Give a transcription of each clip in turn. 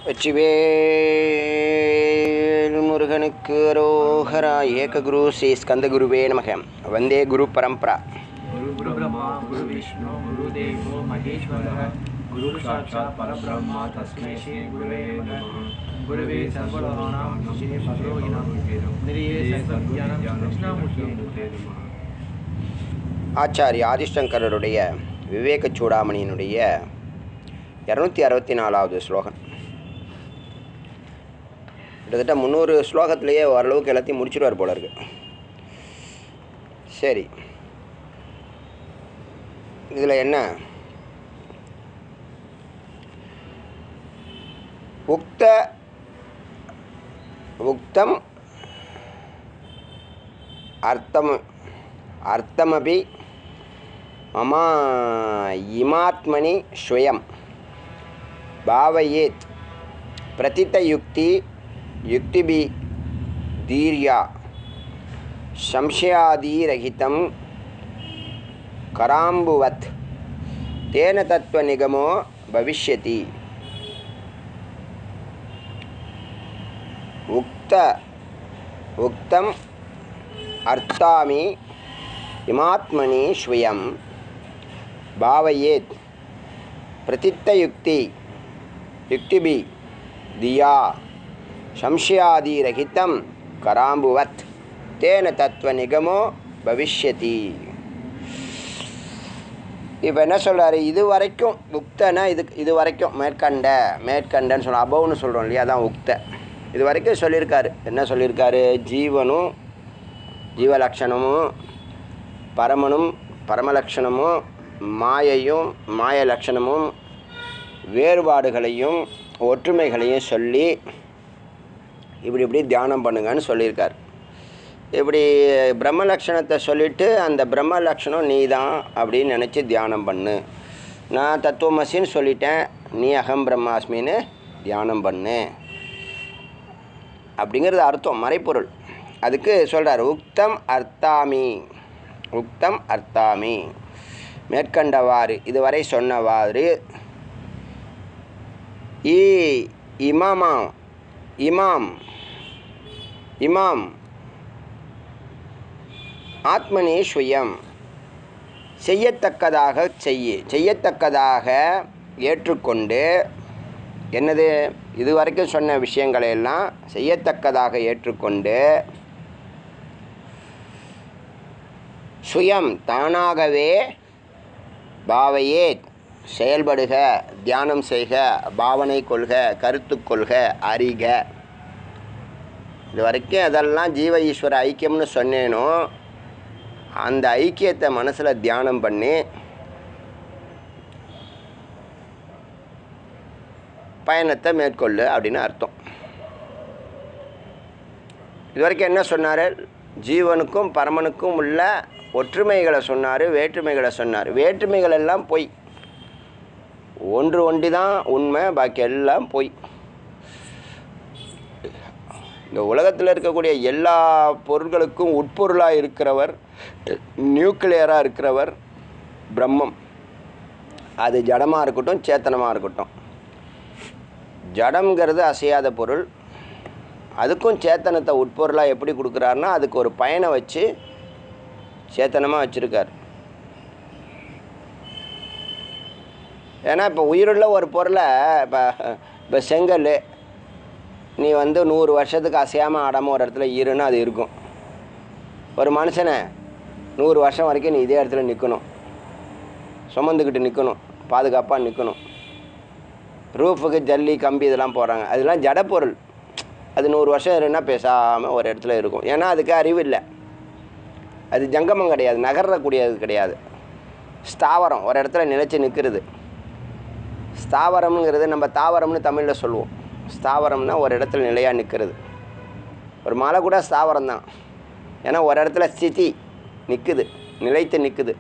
வெற்றிவேல் முருகனுக்கு அரோகரா ஏககுரு ஸ்ரீ ஸ்கந்தகுருவே நமக வந்தே குரு பரம்பரா गुरु ब्रह्मा गुरु विष्णु गुरुदेवो महेश्वरः गुरु साक्षात् परब्रह्म तस्मै श्री गुरवे नमः गुरवे सर्वलोकानां विषये पदोगिनां निरये सर्वज्ञानं कृष्णामूर्ते नमः ஆச்சாரிய ஆதிஷ்டங்கரருடைய விவேக சூடாமணியினுடைய இரநூத்தி அறுபத்தி நாலாவது ஸ்லோகம் கிட்டத்தட்ட முந்நூறு ஸ்லோகத்திலேயே ஓரளவுக்கு எல்லாத்தையும் முடிச்சிடுவார் போல இருக்கு சரி இதில் என்ன உக்த உக்தம் அர்த்தம் அர்த்தமபி மம இமாத்மனி ஸ்வயம் பாவயேத் பிரதித்தயுக்தி யுக்திபி தீர்யா संशयादिरहितं कराम्बुवत् तेन तत्त्वनिगमो भविष्यति उक्त उक्तम् अर्थामि इमात्मनि स्वयं भावयेत् प्रतित्तयुक्ति युक्तिभिः धिया संशयादिरहितं कराम्बुवत् தேன தத்துவ நிகமோ பவிஷ்யதி இப்போ என்ன சொல்கிறாரு இது வரைக்கும் உக்தனா இது இது வரைக்கும் மேற்கண்ட மேற்கண்டன்னு சொல்ல அபவ்னு சொல்கிறோம் இல்லையா அதான் உக்த இது வரைக்கும் சொல்லியிருக்காரு என்ன சொல்லியிருக்காரு ஜீவனும் ஜீவலக்ஷணமும் பரமனும் பரமலக்ஷணமும் மாயையும் மாய லட்சணமும் வேறுபாடுகளையும் ஒற்றுமைகளையும் சொல்லி இப்படி இப்படி தியானம் பண்ணுங்கன்னு சொல்லியிருக்காரு இப்படி பிரம்ம லக்ஷணத்தை சொல்லிவிட்டு அந்த பிரம்ம லக்ஷணம் நீ தான் அப்படின்னு நினச்சி தியானம் பண்ணு நான் தத்துவமசின்னு சொல்லிட்டேன் நீ அகம் பிரம்மாஸ்மின்னு தியானம் பண்ணு அப்படிங்கிறது அர்த்தம் மறைப்பொருள் அதுக்கு சொல்கிறார் உக்தம் அர்த்தாமி உக்தம் அர்த்தாமி மேற்கண்டவாறு இதுவரை சொன்னவாறு ஈ இமாமா இமாம் இமாம் ஆத்மனே ஸ்வயம் செய்யத்தக்கதாக செய்ய செய்யத்தக்கதாக ஏற்றுக்கொண்டு என்னது இதுவரைக்கும் சொன்ன விஷயங்களை எல்லாம் செய்யத்தக்கதாக ஏற்றுக்கொண்டு சுயம் தானாகவே பாவையே செயல்படுக தியானம் செய்க பாவனை கொள்க கருத்து கொள்க அறிக இது வரைக்கும் அதெல்லாம் ஜீவ ஈஸ்வர ஐக்கியம்னு சொன்னேனோ அந்த ஐக்கியத்தை மனசில் தியானம் பண்ணி பயணத்தை மேற்கொள்ளு அப்படின்னு அர்த்தம் இது வரைக்கும் என்ன சொன்னார் ஜீவனுக்கும் பரமனுக்கும் உள்ள ஒற்றுமைகளை சொன்னார் வேற்றுமைகளை சொன்னார் வேற்றுமைகள் எல்லாம் பொய் ஒன்று ஒண்டி தான் உண்மை பாக்கி எல்லாம் பொய் இந்த உலகத்தில் இருக்கக்கூடிய எல்லா பொருள்களுக்கும் உட்பொருளாக இருக்கிறவர் நியூக்ளியராக இருக்கிறவர் பிரம்மம் அது ஜடமாக இருக்கட்டும் சேத்தனமாக இருக்கட்டும் ஜடம்ங்கிறது அசையாத பொருள் அதுக்கும் சேத்தனத்தை உட்பொருளாக எப்படி கொடுக்குறாருன்னா அதுக்கு ஒரு பயனை வச்சு சேத்தனமாக வச்சுருக்கார் ஏன்னா இப்போ உயிருள்ள ஒரு பொருளை இப்போ இப்போ செங்கல் நீ வந்து நூறு வருஷத்துக்கு அசையாமல் ஆடாமல் ஒரு இடத்துல இருன்னு அது இருக்கும் ஒரு மனுஷனை நூறு வருஷம் வரைக்கும் நீ இதே இடத்துல நிற்கணும் சுமந்துக்கிட்டு நிற்கணும் பாதுகாப்பாக நிற்கணும் ரூஃபுக்கு ஜல்லி கம்பி இதெல்லாம் போடுறாங்க அதெல்லாம் ஜடப்பொருள் அது நூறு வருஷம் இருன்னா பேசாமல் ஒரு இடத்துல இருக்கும் ஏன்னா அதுக்கு அறிவு இல்லை அது ஜங்கமம் கிடையாது நகரக்கூடியது கிடையாது ஸ்தாவரம் ஒரு இடத்துல நிலைச்சி நிற்கிறது ஸ்தாவரம்ங்கிறது நம்ம தாவரம்னு தமிழில் சொல்லுவோம் ஸ்தாவரம்னா ஒரு இடத்துல நிலையாக நிற்கிறது ஒரு மலை கூட ஸ்தாவரம் தான் ஏன்னா ஒரு இடத்துல ஸ்திதி நிற்குது நிலைத்து நிற்குது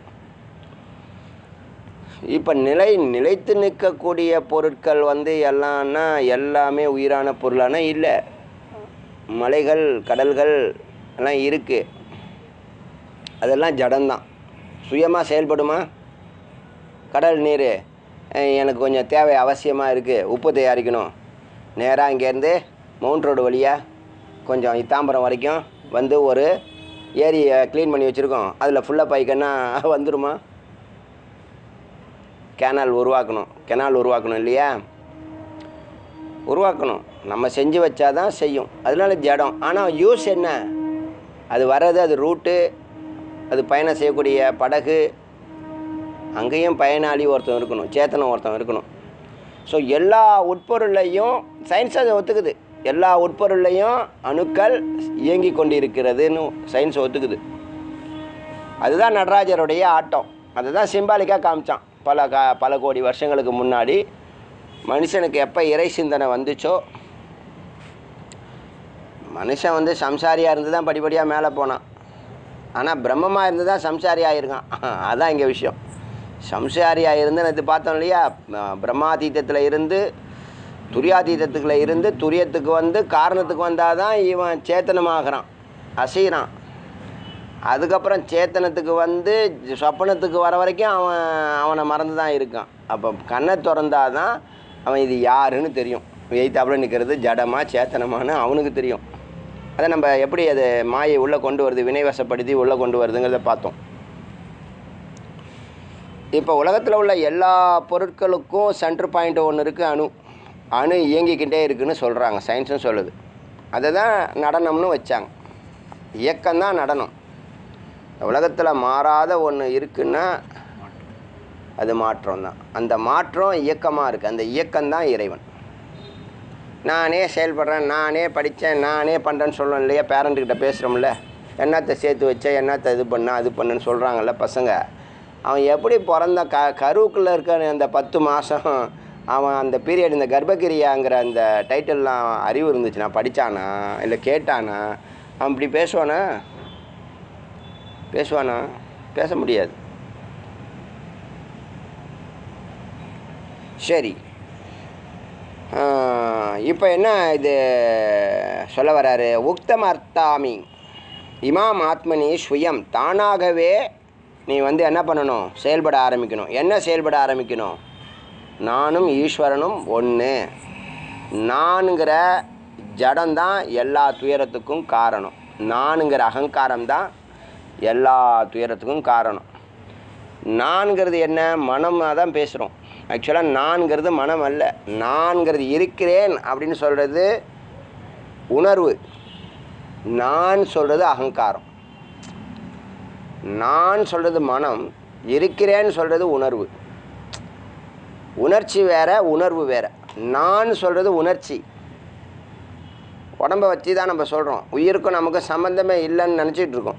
இப்போ நிலை நிலைத்து நிற்கக்கூடிய பொருட்கள் வந்து எல்லாம்னா எல்லாமே உயிரான பொருளானா இல்லை மலைகள் கடல்கள் எல்லாம் இருக்குது அதெல்லாம் ஜடம்தான் சுயமாக செயல்படுமா கடல் நீர் அஹ், எனக்கு கொஞ்சம் தேவை அவசியமாக இருக்குது உப்பு தயாரிக்கணும் நேராக இங்கேருந்து மவுண்ட் ரோடு வழியாக கொஞ்சம் இத்தாம்பரம் வரைக்கும் வந்து ஒரு ஏரியை க்ளீன் பண்ணி வச்சுருக்கோம் அதில் ஃபுல்லாக பைக்கன்னா வந்துருமா கேனால் உருவாக்கணும் கெனால் உருவாக்கணும் இல்லையா உருவாக்கணும் நம்ம செஞ்சு வச்சாதான் செய்யும் அதனால ஜடம் ஆனால் யூஸ் என்ன அது வர்றது அது ரூட்டு அது பயணம் செய்யக்கூடிய படகு அங்கேயும் பயனாளி ஒருத்தன் இருக்கணும் சேத்தனம் ஒருத்தன் இருக்கணும் ஸோ எல்லா உட்பொருளையும் சயின்ஸ் அதை ஒத்துக்குது எல்லா உட்பொருளையும் அணுக்கள் இயங்கி கொண்டிருக்கிறதுன்னு சயின்ஸ் ஒத்துக்குது அதுதான் நடராஜருடைய ஆட்டம் அதுதான் சிம்பாலிக்காக காமிச்சான் பல கா பல கோடி வருஷங்களுக்கு முன்னாடி மனுஷனுக்கு எப்போ இறை சிந்தனை வந்துச்சோ மனுஷன் வந்து சம்சாரியாக இருந்து தான் படிப்படியாக மேலே போனான் ஆனால் பிரம்மமாக இருந்து தான் சம்சாரியாக இருக்கான் அதான் இங்கே விஷயம் சம்சாரியாக இருந்து நேற்று பார்த்தோம் இல்லையா அஹ் பிரம்மாதீதத்தில் இருந்து துரியாதீதத்துக்குள்ள இருந்து துரியத்துக்கு வந்து காரணத்துக்கு வந்தால் தான் இவன் சேத்தனமாகறான் அசைகிறான் அதுக்கப்புறம் சேத்தனத்துக்கு வந்து சொப்பனத்துக்கு வர வரைக்கும் அவன் அவனை மறந்து தான் இருக்கான் அப்போ கண்ணை திறந்தாதான் தான் அவன் இது யாருன்னு தெரியும் எய்த்தாப்புல நிற்கிறது ஜடமா சேத்தனமான்னு அவனுக்கு தெரியும் அதை நம்ம எப்படி அது மாயை உள்ளே கொண்டு வருது வினைவசப்படுத்தி உள்ளே கொண்டு வருதுங்கிறத பார்த்தோம் இப்போ உலகத்தில் உள்ள எல்லா பொருட்களுக்கும் சென்டர் பாயிண்ட் ஒன்று இருக்குது அணு அணு இயங்கிக்கிட்டே இருக்குன்னு சொல்கிறாங்க சயின்ஸும் சொல்லுது அதை தான் நடனம்னு வச்சாங்க இயக்கம்தான் நடனம் உலகத்தில் மாறாத ஒன்று இருக்குன்னா அது மாற்றம் தான் அந்த மாற்றம் இயக்கமாக இருக்குது அந்த இயக்கம்தான் இறைவன் நானே செயல்படுறேன் நானே படித்தேன் நானே பண்ணுறேன்னு சொல்கிறோம் இல்லையா பேரண்ட்டுக்கிட்ட பேசுகிறோம்ல என்னத்தை சேர்த்து வச்சேன் என்னத்தை இது பண்ண அது பண்ணுன்னு சொல்கிறாங்கல்ல பசங்க அவன் எப்படி பிறந்த க கருவுக்குள்ளே இருக்க அந்த பத்து மாதம் அவன் அந்த பீரியட் இந்த கர்ப்பகிரியாங்கிற அந்த டைட்டில்லாம் அறிவு இருந்துச்சுன்னா படித்தானா இல்லை கேட்டானா அவன் இப்படி பேசுவானா பேசுவானா பேச முடியாது சரி இப்போ என்ன இது சொல்ல வராரு உக்தம் அர்த்தாமி இமாம் ஆத்மனி ஸ்வயம் தானாகவே நீ வந்து என்ன பண்ணணும் செயல்பட ஆரம்பிக்கணும் என்ன செயல்பட ஆரம்பிக்கணும் நானும் ஈஸ்வரனும் ஒன்று நானுங்கிற ஜடம்தான் எல்லா துயரத்துக்கும் காரணம் நானுங்கிற அகங்காரம் தான் எல்லா துயரத்துக்கும் காரணம் நான்கிறது என்ன மனமாக தான் பேசுகிறோம் ஆக்சுவலாக நான்கிறது மனம் அல்ல நான்கிறது இருக்கிறேன் அப்படின்னு சொல்கிறது உணர்வு நான் சொல்கிறது அகங்காரம் நான் சொல்கிறது மனம் இருக்கிறேன்னு சொல்கிறது உணர்வு உணர்ச்சி வேற உணர்வு வேற நான் சொல்கிறது உணர்ச்சி உடம்பை வச்சு தான் நம்ம சொல்கிறோம் உயிருக்கும் நமக்கு சம்மந்தமே இல்லைன்னு நினச்சிட்டு இருக்கோம்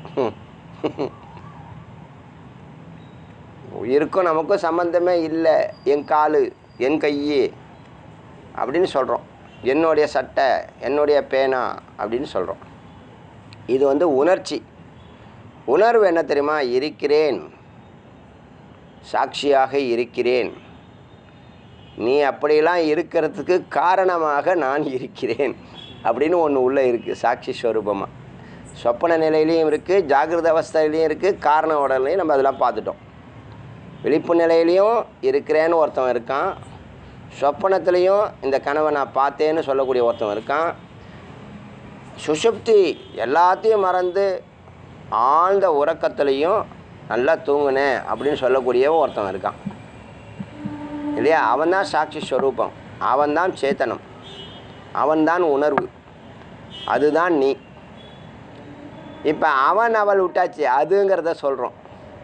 உயிருக்கும் நமக்கும் சம்மந்தமே இல்லை என் காலு என் கை அப்படின்னு சொல்கிறோம் என்னுடைய சட்டை என்னுடைய பேனா அப்படின்னு சொல்கிறோம் இது வந்து உணர்ச்சி உணர்வு என்ன தெரியுமா இருக்கிறேன் சாட்சியாக இருக்கிறேன் நீ அப்படியெல்லாம் இருக்கிறதுக்கு காரணமாக நான் இருக்கிறேன் அப்படின்னு ஒன்று உள்ளே இருக்குது சாட்சி ஸ்வரூபமாக சொப்பன நிலையிலையும் இருக்குது ஜாகிரத அவஸ்தையிலையும் இருக்குது காரண உடலையும் நம்ம அதெல்லாம் பார்த்துட்டோம் விழிப்பு நிலையிலையும் இருக்கிறேன்னு ஒருத்தன் இருக்கான் சொப்பனத்துலேயும் இந்த கனவை நான் பார்த்தேன்னு சொல்லக்கூடிய ஒருத்தன் இருக்கான் சுஷுப்தி எல்லாத்தையும் மறந்து ஆழ்ந்த உறக்கத்துலேயும் நல்லா தூங்குனேன் அப்படின்னு சொல்லக்கூடிய ஒருத்தன் இருக்கான் இல்லையா அவன்தான் சாட்சி ஸ்வரூபம் அவன்தான் சேத்தனம் அவன்தான் உணர்வு அதுதான் நீ இப்போ அவன் அவள் விட்டாச்சு அதுங்கிறத சொல்கிறோம்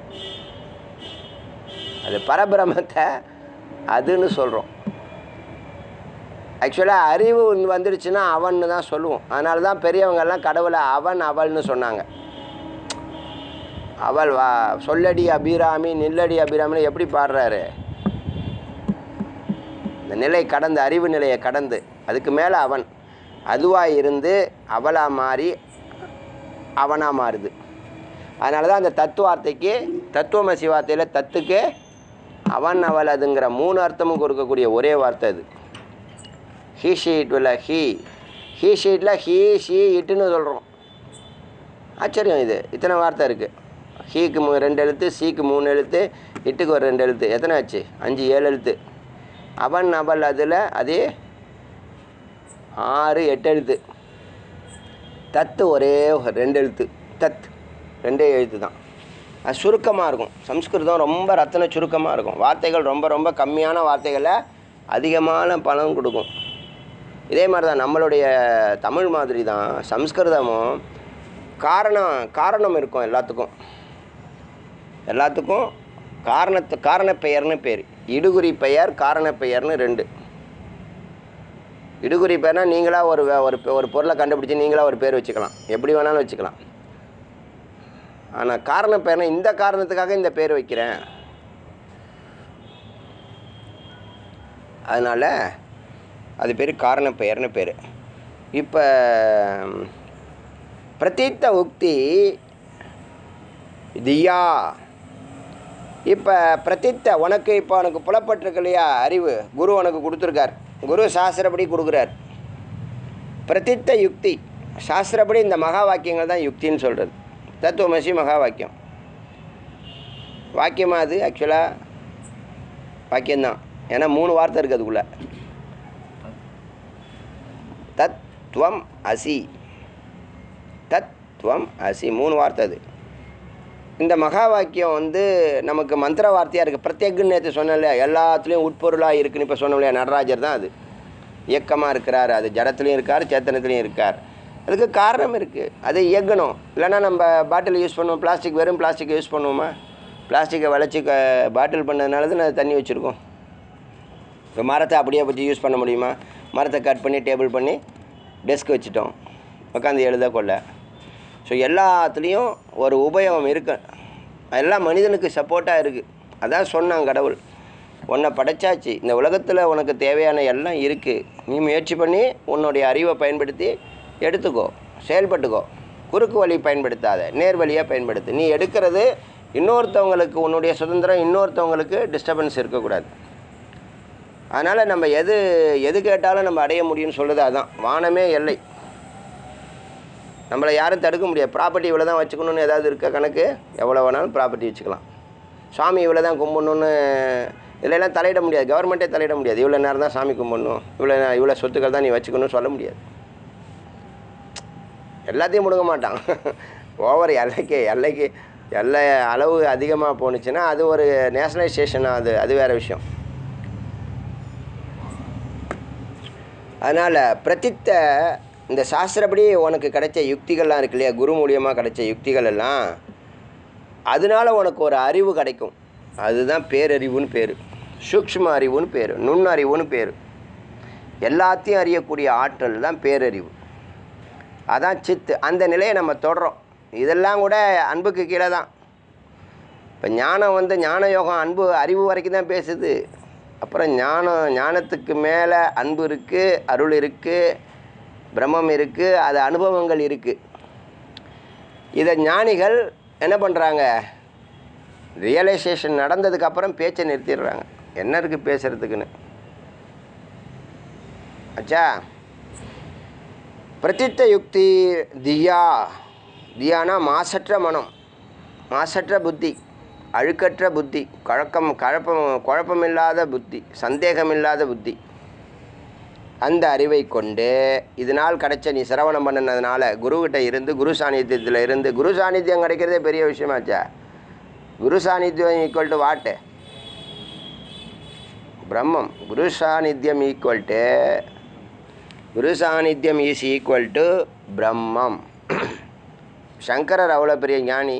அது பரபிரமத்தை அதுன்னு சொல்கிறோம் ஆக்சுவலாக அறிவு வந்துடுச்சுன்னா அவன்னு தான் சொல்லுவோம் அதனால தான் பெரியவங்கெல்லாம் கடவுளை அவன் அவள்னு சொன்னாங்க அவள் வா சொல்லடி அபிராமி நில்லடி அபிராமின்னு எப்படி பாடுறாரு இந்த நிலை கடந்து அறிவு நிலையை கடந்து அதுக்கு மேலே அவன் அதுவாக இருந்து அவளாக மாறி அவனாக மாறுது அதனால தான் அந்த தத்துவார்த்தைக்கு தத்துவமசி வார்த்தையில் தத்துக்கு அவன் அவள் அதுங்கிற மூணு அர்த்தமும் கொடுக்கக்கூடிய ஒரே வார்த்தை அது ஹீ ஷீட் இல்லை ஹீ ஹீ ஷீட்டில் ஹீ ஷீ இட்டுன்னு சொல்கிறோம் ஆச்சரியம் இது இத்தனை வார்த்தை இருக்குது ஹீக்கு மூ ரெண்டு எழுத்து சீக்கு மூணு எழுத்து இட்டுக்கு ஒரு ரெண்டு எழுத்து எத்தனை ஆச்சு அஞ்சு ஏழு எழுத்து அவன் அவள் அதில் அதே ஆறு எட்டு எழுத்து தத்து ஒரே ஒரு ரெண்டு எழுத்து தத் ரெண்டே எழுத்து தான் அது சுருக்கமாக இருக்கும் சம்ஸ்கிருதம் ரொம்ப ரத்தன சுருக்கமாக இருக்கும் வார்த்தைகள் ரொம்ப ரொம்ப கம்மியான வார்த்தைகளை அதிகமான பலன் கொடுக்கும் இதே மாதிரி தான் நம்மளுடைய தமிழ் மாதிரி தான் சம்ஸ்கிருதமும் காரணம் காரணம் இருக்கும் எல்லாத்துக்கும் எல்லாத்துக்கும் காரணத்து காரண பெயர்னு பேர் இடுகுறி பெயர் காரண பெயர்னு ரெண்டு இடுகுறி பேர்னா நீங்களாக ஒரு வே- ஒரு பெ- ஒரு பொருளை கண்டுபிடிச்சி நீங்களாக ஒரு பேர் வச்சுக்கலாம் எப்படி வேணாலும் வச்சுக்கலாம் ஆனால் காரண பெயர்னா இந்த காரணத்துக்காக இந்த பேர் வைக்கிறேன் அதனால் அது பேர் காரண பெயர்னு பேர் இப்போ பிரதீத்த உக்தி தியா இப்போ பிரதித்த உனக்கு இப்போ உனக்கு புலப்பட்டிருக்கு இல்லையா அறிவு குரு உனக்கு கொடுத்துருக்கார் குரு சாஸ்திரப்படி கொடுக்குறார் பிரதித்த யுக்தி சாஸ்திரப்படி இந்த மகா வாக்கியங்கள் தான் யுக்தின்னு சொல்கிறது தத்துவமசி மகா வாக்கியம் வாக்கியமா அது ஆக்சுவலாக வாக்கியம்தான் ஏன்னா மூணு வார்த்தை இருக்குது அதுக்குள்ளே தத்துவம் அசி தத்துவம் அசி மூணு வார்த்தை அது இந்த மகா வாக்கியம் வந்து நமக்கு மந்திர வார்த்தையாக இருக்குது பிரத்யேகன்னு நேற்று சொன்னேன் இல்லையா எல்லாத்துலேயும் உட்பொருளாக இருக்குன்னு இப்போ சொன்னோம் இல்லையா நடராஜர் தான் அது இயக்கமாக இருக்கிறார் அது ஜடத்துலேயும் இருக்கார் சேத்தனத்துலேயும் இருக்கார் அதுக்கு காரணம் இருக்குது அது இயக்கணும் இல்லைன்னா நம்ம பாட்டில் யூஸ் பண்ணுவோம் பிளாஸ்டிக் வெறும் பிளாஸ்டிக் யூஸ் பண்ணுவோமா பிளாஸ்டிக்கை வளைச்சி க பாட்டில் பண்ணதுனால தான் அது தண்ணி வச்சுருக்கோம் இப்போ மரத்தை அப்படியே வச்சு யூஸ் பண்ண முடியுமா மரத்தை கட் பண்ணி டேபிள் பண்ணி டெஸ்க் வச்சுட்டோம் உட்காந்து எழுத கொள்ள ஸோ எல்லாத்துலேயும் ஒரு உபயோகம் இருக்கு எல்லாம் மனிதனுக்கு சப்போர்ட்டாக இருக்குது அதான் சொன்னான் கடவுள் உன்னை படைச்சாச்சு இந்த உலகத்தில் உனக்கு தேவையான எல்லாம் இருக்குது நீ முயற்சி பண்ணி உன்னுடைய அறிவை பயன்படுத்தி எடுத்துக்கோ செயல்பட்டுக்கோ குறுக்கு வழி பயன்படுத்தாத நேர் வழியாக பயன்படுத்து நீ எடுக்கிறது இன்னொருத்தவங்களுக்கு உன்னுடைய சுதந்திரம் இன்னொருத்தவங்களுக்கு டிஸ்டர்பன்ஸ் இருக்கக்கூடாது அதனால் நம்ம எது எது கேட்டாலும் நம்ம அடைய முடியும்னு சொல்கிறது அதுதான் வானமே எல்லை நம்மளை யாரும் தடுக்க முடியாது ப்ராப்பர்ட்டி இவ்வளோ தான் வச்சுக்கணும்னு ஏதாவது இருக்க கணக்கு எவ்வளோ வேணாலும் ப்ராப்பர்ட்டி வச்சுக்கலாம் சாமி இவ்வளோ தான் கும்பிடணுன்னு இதிலெல்லாம் தலையிட முடியாது கவர்மெண்ட்டே தலையிட முடியாது இவ்வளோ நேரம் தான் சாமி கும்பிடணும் இவ்வளோ நே- இவ்வளோ சொத்துக்கள் தான் நீ வச்சுக்கணும்னு சொல்ல முடியாது எல்லாத்தையும் முடுங்க மாட்டான் ஓவர் எல்லைக்கு எல்லைக்கு எல்லை அளவு அதிகமாக போணுச்சுன்னா அது ஒரு நேஷனலைசேஷன் அது அது வேறு விஷயம் அதனால் பிரதித்த இந்த சாஸ்திரப்படி உனக்கு கிடைச்ச யுக்திகள்லாம் இருக்கு இல்லையா குரு மூலியமாக கிடைச்ச யுக்திகள் எல்லாம் அதனால உனக்கு ஒரு அறிவு கிடைக்கும் அதுதான் பேரறிவுன்னு பேர் சூக்ஷ்ம அறிவுன்னு பேர் நுண்ணறிவுன்னு பேர் எல்லாத்தையும் அறியக்கூடிய ஆற்றல் தான் பேரறிவு அதான் சித்து அந்த நிலையை நம்ம தொடரோம் இதெல்லாம் கூட அன்புக்கு கீழே தான் இப்போ ஞானம் வந்து ஞான யோகம் அன்பு அறிவு வரைக்கும் தான் பேசுது அப்புறம் ஞானம் ஞானத்துக்கு மேலே அன்பு இருக்குது அருள் இருக்குது பிரம்மம் இருக்குது அது அனுபவங்கள் இருக்குது இதை ஞானிகள் என்ன பண்ணுறாங்க ரியலைசேஷன் நடந்ததுக்கப்புறம் பேச்சை நிறுத்திடுறாங்க என்ன இருக்குது பேசுகிறதுக்குன்னு அச்சா பிரதித்த யுக்தி தியா தியானா மாசற்ற மனம் மாசற்ற புத்தி அழுக்கற்ற புத்தி கழக்கம் கழப்பம் குழப்பமில்லாத புத்தி சந்தேகமில்லாத புத்தி அந்த அறிவை கொண்டு இதனால் கிடைச்ச நீ சிரவணம் பண்ணினதுனால குருக்கிட்ட இருந்து குரு சாநித்தியத்தில் இருந்து குரு சாநித்தியம் கிடைக்கிறதே பெரிய விஷயமாச்சா குரு சாநித்தியம் ஈக்குவல் டு வாட்டு பிரம்மம் குரு சாநித்தியம் ஈக்குவல் டு குரு சாநித்தியம் இஸ் ஈக்குவல் டு பிரம்மம் சங்கரர் அவ்வளோ பெரிய ஞானி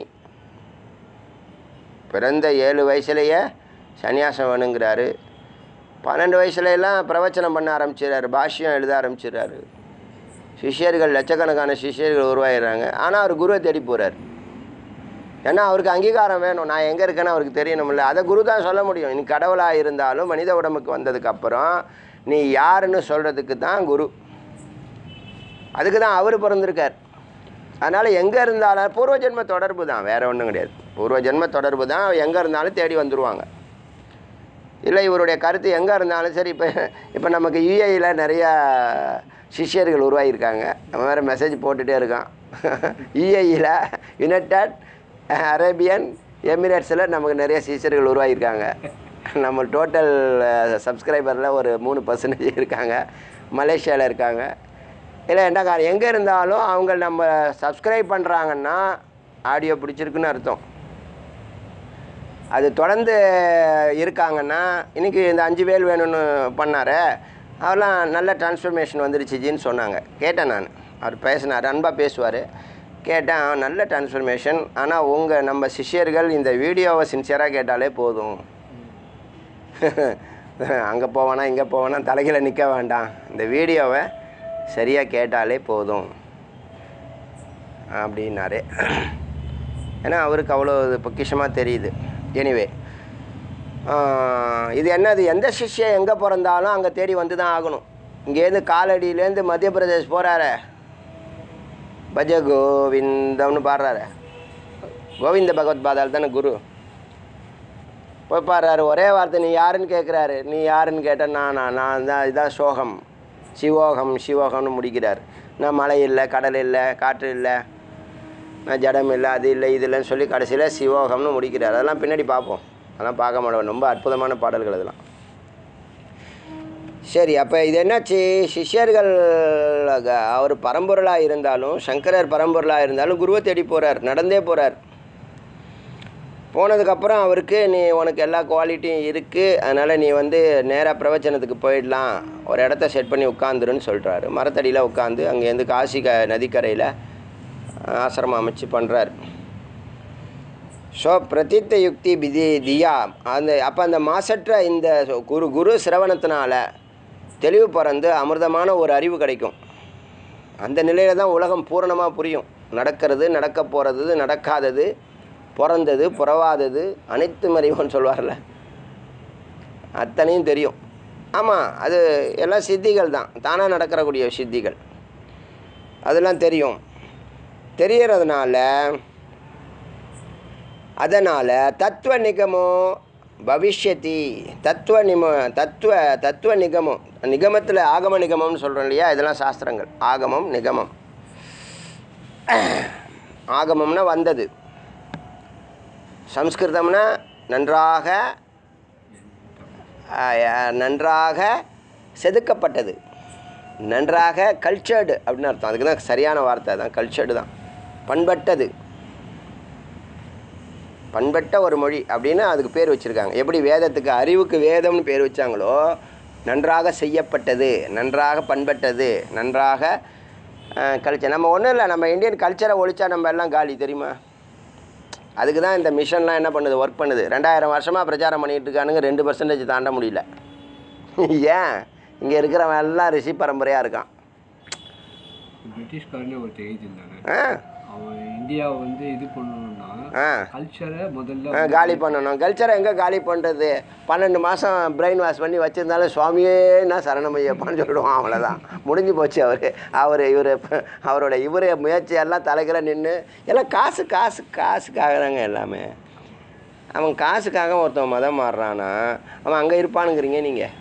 பிறந்த ஏழு வயசுலேயே சன்னியாசம் வேணுங்கிறாரு பன்னெண்டு வயசுல எல்லாம் பிரவச்சனம் பண்ண ஆரம்பிச்சிடுறாரு பாஷ்யம் எழுத ஆரம்பிச்சிடுறாரு சிஷ்யர்கள் லட்சக்கணக்கான சிஷ்யர்கள் உருவாயிடுறாங்க ஆனால் அவர் குருவை தேடி போகிறார் ஏன்னா அவருக்கு அங்கீகாரம் வேணும் நான் எங்கே இருக்கேன்னு அவருக்கு தெரியணும்ல அதை குரு தான் சொல்ல முடியும் நீ கடவுளாக இருந்தாலும் மனித உடம்புக்கு வந்ததுக்கப்புறம் நீ யாருன்னு சொல்கிறதுக்கு தான் குரு அதுக்கு தான் அவர் பிறந்திருக்கார் அதனால் எங்கே இருந்தாலும் பூர்வ ஜென்ம தொடர்பு தான் வேறு ஒன்றும் கிடையாது பூர்வ ஜென்ம தொடர்பு தான் எங்கே இருந்தாலும் தேடி வந்துடுவாங்க இல்லை இவருடைய கருத்து எங்கே இருந்தாலும் சரி இப்போ இப்போ நமக்கு யூஏயில் நிறையா சிஷ்யர்கள் உருவாகியிருக்காங்க அவன் வேறு மெசேஜ் போட்டுகிட்டே இருக்கான் யூஏயில் யுனைடட் அரேபியன் எமிரேட்ஸில் நமக்கு நிறைய சிஷ்யர்கள் உருவாகியிருக்காங்க நம்ம டோட்டல் சப்ஸ்கிரைபரில் ஒரு மூணு பர்சன்டேஜ் இருக்காங்க மலேசியாவில் இருக்காங்க இல்லை என்ன காரணம் எங்கே இருந்தாலும் அவங்க நம்ம சப்ஸ்கிரைப் பண்ணுறாங்கன்னா ஆடியோ பிடிச்சிருக்குன்னு அர்த்தம் அது தொடர்ந்து இருக்காங்கன்னா இன்றைக்கி இந்த அஞ்சு வேல் வேணும்னு பண்ணார் அவர்லாம் நல்ல டிரான்ஸ்ஃபர்மேஷன் வந்துருச்சுஜின்னு சொன்னாங்க கேட்டேன் நான் அவர் பேசினார் அன்பாக பேசுவார் கேட்டேன் "ஆ, நல்ல டிரான்ஸ்ஃபர்மேஷன் ஆனால் உங்கள் நம்ம சிஷ்யர்கள் இந்த வீடியோவை சின்சியராக கேட்டாலே போதும் அங்கே போவானா இங்கே போவானா தலைகளை நிற்க வேண்டாம் இந்த வீடியோவை சரியாக கேட்டாலே போதும் அப்படின்னாரு ஏன்னா அவருக்கு அவ்வளோ இது பொக்கிஷமாக தெரியுது எனிவே இது என்னது எந்த சிஷ்யம் எங்கே பிறந்தாலும் அங்கே தேடி வந்து தான் ஆகணும் இங்கேருந்து காலடியிலேருந்து மத்திய பிரதேஷ் போகிறாரு பஜ கோவிந்தம்னு பாடுறாரு கோவிந்த பகவத் பாதால் தானே குரு போய் பாடுறாரு ஒரே வார்த்தை நீ யாருன்னு கேட்குறாரு நீ யாருன்னு கேட்டேன் நான் நான் நான் தான் இதான் சோகம் சிவோகம் சிவோகம்னு முடிக்கிறார் நான் மழை இல்லை கடல் இல்லை காற்று இல்லை நான் ஜடம் இல்லை அது இல்லை இது இல்லைன்னு சொல்லி கடைசியில் சிவோகம்னு முடிக்கிறார் அதெல்லாம் பின்னாடி பார்ப்போம் அதெல்லாம் பார்க்க மாட்டோம் ரொம்ப அற்புதமான பாடல்கள் இதெல்லாம் சரி அப்போ இது என்னாச்சு சிஷ்யர்கள் அக- அவர் பரம்பொருளாக இருந்தாலும் சங்கரர் பரம்பொருளாக இருந்தாலும் குருவை தேடி போகிறார் நடந்தே போகிறார் போனதுக்கப்புறம் அவருக்கு நீ உனக்கு எல்லா குவாலிட்டியும் இருக்குது அதனால் நீ வந்து நேராக பிரவச்சனத்துக்கு போயிடலாம் ஒரு இடத்த செட் பண்ணி உட்காந்துருன்னு சொல்கிறாரு மரத்தடியில் உட்காந்து அங்கேருந்து காசி க நதிக்கரையில் ஆசிரமம் அமைச்சு பண்ணுறார் ஸோ பிரதித்த யுக்தி பிதி தியா அந்த அப்போ அந்த மாசற்ற இந்த குரு குரு சிரவணத்தினால தெளிவு பிறந்து அமிர்தமான ஒரு அறிவு கிடைக்கும் அந்த நிலையில் தான் உலகம் பூரணமாக புரியும் நடக்கிறது நடக்க போகிறது நடக்காதது பிறந்தது புறவாதது அனைத்து அறிவுன்னு சொல்வார்ல அத்தனையும் தெரியும் ஆமாம் அது எல்லாம் சித்திகள் தான் தானாக நடக்கிறக்கூடிய சித்திகள் அதெல்லாம் தெரியும் தெரியறதுனால அதனால் தத்துவ நிகமோ பவிஷ்யதி தத்துவ நிம தத்துவ தத்துவ நிகமம் நிகமத்தில் ஆகம நிகமம்னு சொல்கிறோம் இல்லையா இதெல்லாம் சாஸ்திரங்கள் ஆகமம் நிகமம் ஆகமம்னா வந்தது சம்ஸ்கிருதம்னா நன்றாக ஆஹ், நன்றாக செதுக்கப்பட்டது நன்றாக கல்ச்சர்டு அப்படின்னு அர்த்தம் அதுக்கு தான் சரியான வார்த்தை தான் கல்ச்சர்டு தான் பண்பட்டது பண்பட்ட ஒரு மொழி அப்படின்னு அதுக்கு பேர் வச்சுருக்காங்க எப்படி வேதத்துக்கு அறிவுக்கு வேதம்னு பேர் வச்சாங்களோ நன்றாக செய்யப்பட்டது நன்றாக பண்பட்டது நன்றாக கல்ச்சர் நம்ம ஒன்றும் இல்லை நம்ம இந்தியன் கல்ச்சரை ஒழிச்சா நம்ம எல்லாம் காலி தெரியுமா அதுக்கு தான் இந்த மிஷன்லாம் என்ன பண்ணுது ஒர்க் பண்ணுது ரெண்டாயிரம் வருஷமாக பிரச்சாரம் பண்ணிகிட்டு இருக்கானுங்க ரெண்டு பர்சன்டேஜ் தாண்ட முடியல ஏன் இங்கே இருக்கிறவன் எல்லாம் ரிஷி பரம்பரையாக இருக்கான் பிரிட்டிஷ்காரனே ஒருத்தர் எழுதியிருந்தாங்க ஆ அவன் இந்தியாவை வந்து இது பண்ணணும்னா ஆ கல்ச்சரை முதல்ல ஆ, காலி பண்ணணும் கல்ச்சரை எங்கே காலி பண்ணுறது பன்னெண்டு மாதம் பிரெயின் வாஷ் பண்ணி வச்சுருந்தாலும் சுவாமியே நான் சரணமையப்பான்னு சொல்லிடுவான் அவ்வளோதான் முடிஞ்சு போச்சு அவர் அவர் இவர் அவரோட இவர் முயற்சி எல்லாம் தலைக்கிற நின்று எல்லாம் காசு காசு காசுக்காக தாங்க எல்லாமே அவன் காசுக்காக ஒருத்தன் மதம் மாறுறானா அவன் அங்கே இருப்பானுங்கிறீங்க நீங்கள்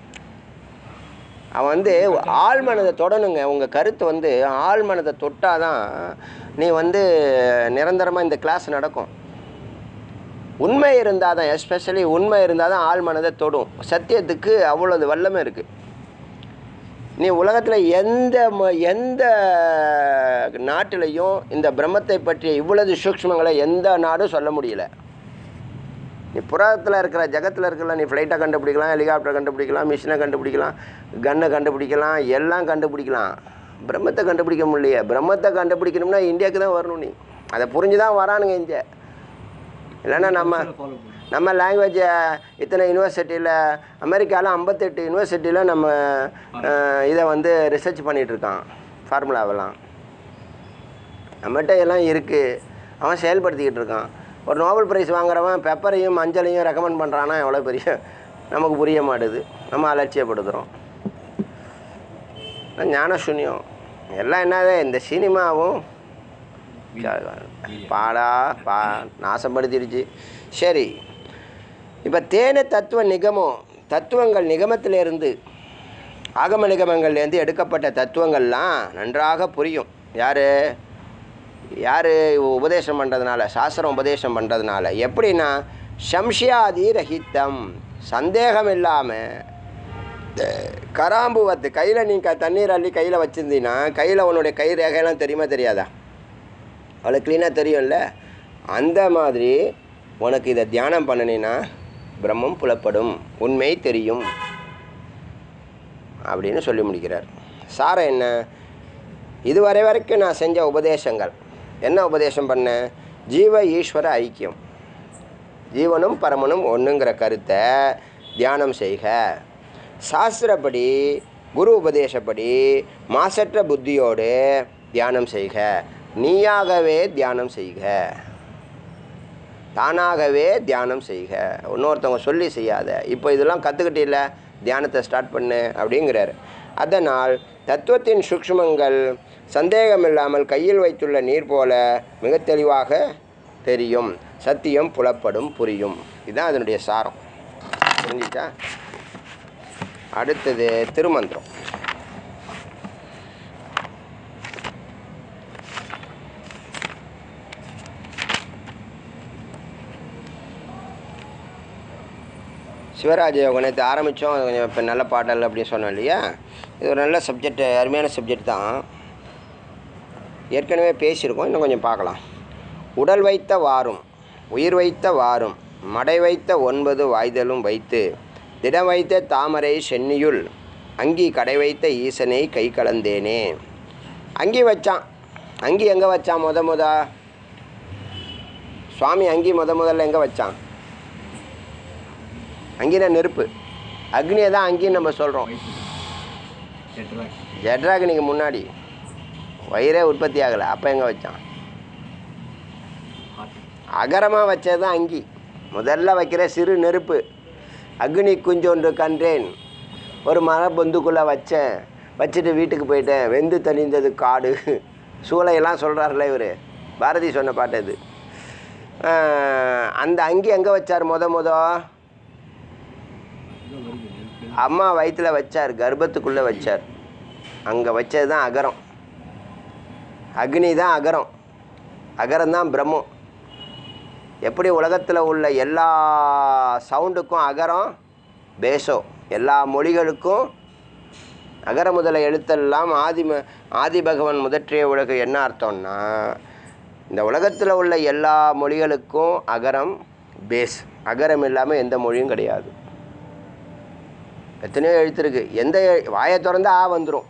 அவன் வந்து ஆள் மனதை தொடணுங்க உங்கள் கருத்து வந்து ஆள் மனதை தொட்டால் தான் நீ வந்து நிரந்தரமாக இந்த கிளாஸ் நடக்கும் உண்மை இருந்தால் தான் எஸ்பெஷலி உண்மை இருந்தால் தான் ஆள் மனதை தொடும் சத்தியத்துக்கு அவ்வளோது வல்லமை இருக்குது நீ உலகத்தில் எந்த ம- எந்த நாட்டிலையும் இந்த பிரம்மத்தை பற்றிய இவ்வளவு சூக்ஷ்மங்களை எந்த நாடும் சொல்ல முடியல நீ புறத்தில் இருக்கிற ஜகத்தில் இருக்கிற நீ ஃப்ளைட்டை கண்டுபிடிக்கலாம் ஹெலிகாப்டரை கண்டுபிடிக்கலாம் மிஷினை கண்டுபிடிக்கலாம் கன்னை கண்டுபிடிக்கலாம் எல்லாம் கண்டுபிடிக்கலாம் பிரம்மத்தை கண்டுபிடிக்க முடியலையே பிரம்மத்தை கண்டுபிடிக்கணும்னா இந்தியாவுக்கு தான் வரணும் நீ அதை புரிஞ்சு தான் வரானுங்க இங்கே இல்லைன்னா நம்ம ஃபாலோ பண்ணணும் நம்ம லாங்குவேஜை இத்தனை யூனிவர்சிட்டியில் அமெரிக்காவில் ஐம்பத்தெட்டு யூனிவர்சிட்டியில் நம்ம அஹ், இதை வந்து ரிசர்ச் பண்ணிகிட்டு இருக்கான் ஃபார்முலாவெல்லாம் நம்மகிட்ட எல்லாம் இருக்குது அவன் செயல்படுத்திக்கிட்டு இருக்கான் ஒரு நோபல் பிரைஸ் வாங்குறவன் பெப்பரையும் மஞ்சளையும் ரெக்கமெண்ட் பண்ணுறான்னா எவ்வளோ பெரிய நமக்கு புரிய மாட்டுது நம்ம அலட்சியப்படுத்துகிறோம் ஞான சூன்யம் எல்லாம் என்னது இந்த சினிமாவும் பாடா பா நாசப்படுத்திடுச்சு சரி இப்போ தேன தத்துவ நிகமம் தத்துவங்கள் நிகமத்திலிருந்து ஆகம நிகமங்கள்லேருந்து எடுக்கப்பட்ட தத்துவங்கள்லாம் நன்றாக புரியும் யார் யார் உபதேசம் பண்ணுறதுனால சாஸ்திரம் உபதேசம் பண்ணுறதுனால எப்படின்னா சம்ஷியாதி ரஹித்தம் சந்தேகம் இல்லாமல் கராம்புவத்து கையில் நீ க தண்ணீர் அள்ளி கையில் வச்சுருந்தீங்கன்னா கையில் உன்னுடைய கை ரேகையெல்லாம் தெரியுமா தெரியாதா அவளுக்கு க்ளீனாக தெரியும்ல அந்த மாதிரி உனக்கு இதை தியானம் பண்ணினீன்னா பிரம்மம் புலப்படும் உண்மை தெரியும் அப்படின்னு சொல்லி முடிக்கிறார் சாரம் என்ன இதுவரை வரைக்கும் நான் செஞ்ச உபதேசங்கள் என்ன உபதேசம் பண்ணேன் ஜீவ ஈஸ்வர ஐக்கியம் ஜீவனும் பரமனும் ஒன்றுங்கிற கருத்தை தியானம் செய்க சாஸ்திரப்படி குரு உபதேசப்படி மாசற்ற புத்தியோடு தியானம் செய்க நீயாகவே தியானம் செய்க தானாகவே தியானம் செய்க இன்னொருத்தவங்க சொல்லி செய்யாத இப்போ இதெல்லாம் கற்றுக்கிட்டில்ல தியானத்தை ஸ்டார்ட் பண்ணு அப்படிங்கிறார் அதனால் தத்துவத்தின் சூக்ஷ்மங்கள் சந்தேகமில்லாமல் கையில் வைத்துள்ள நீர் போல மிக தெளிவாக தெரியும் சத்தியம் புலப்படும் புரியும் இதுதான் அதனுடைய சாரம் புரிஞ்சிச்சா அடுத்தது திருமந்திரம் சிவராஜ யோகம் நேற்று ஆரம்பித்தோம் கொஞ்சம் இப்போ நல்ல பாடல் அப்படின்னு சொன்னோம் இல்லையா இது ஒரு நல்ல சப்ஜெக்ட் அருமையான சப்ஜெக்ட் தான் ஏற்கனவே பேசியிருக்கோம் இன்னும் கொஞ்சம் பார்க்கலாம் உடல் வைத்த வாரும் உயிர் வைத்த வாரும் மடை வைத்த ஒன்பது வாய்தலும் வைத்து திடம் வைத்த தாமரை சென்னியுள் அங்கி கடை வைத்த ஈசனை கை கலந்தேனே அங்கி வச்சான் அங்கி எங்கே வச்சான் முத முத சுவாமி அங்கி முத முதல்ல எங்கே வச்சான் அங்கின நெருப்பு அக்னியை தான் அங்கின்னு நம்ம சொல்கிறோம் டெட்ராக் ஜட்ராகனிக்கு முன்னாடி வயிறே உற்பத்தி ஆகலை அப்போ எங்கே வச்சான் ஹார்ட் அகரமாக வச்சது தான் அங்கி முதல்ல வைக்கிற சிறு நெருப்பு அக்னி குஞ்சொன்று கண்டேன் ஒரு மர பொந்துக்குள்ளே வச்சேன் வச்சுட்டு வீட்டுக்கு போயிட்டேன் வெந்து தணிந்தது காடு சூளையெல்லாம் சொல்கிறார்ல இவர் பாரதி சொன்ன பாட்டு அது ஆஹ், அந்த அங்கி எங்கே வச்சார் முத முத இதோ வருது நெருப்பு. அம்மா வயிற்றில் வச்சார் கர்ப்பத்துக்குள்ளே வச்சார் அங்கே வச்சது தான் அகரம் அக்னி தான் அகரம் அகரம் தான் பிரம்மம் எப்படி உலகத்தில் உள்ள எல்லா சவுண்டுக்கும் அகரம் பேசோ எல்லா மொழிகளுக்கும் அகர முதல எழுத்தெல்லாம் ஆதி ம- ஆதி பகவன் முதற்றிய உலகு என்ன அர்த்தம்னா இந்த உலகத்தில் உள்ள எல்லா மொழிகளுக்கும் அகரம் பேஸ் அகரம் இல்லாமல் எந்த மொழியும் கிடையாது எத்தனையோ எழுத்து இருக்கு எந்த எழு- வாயை திறந்தா ஆ வந்துடும்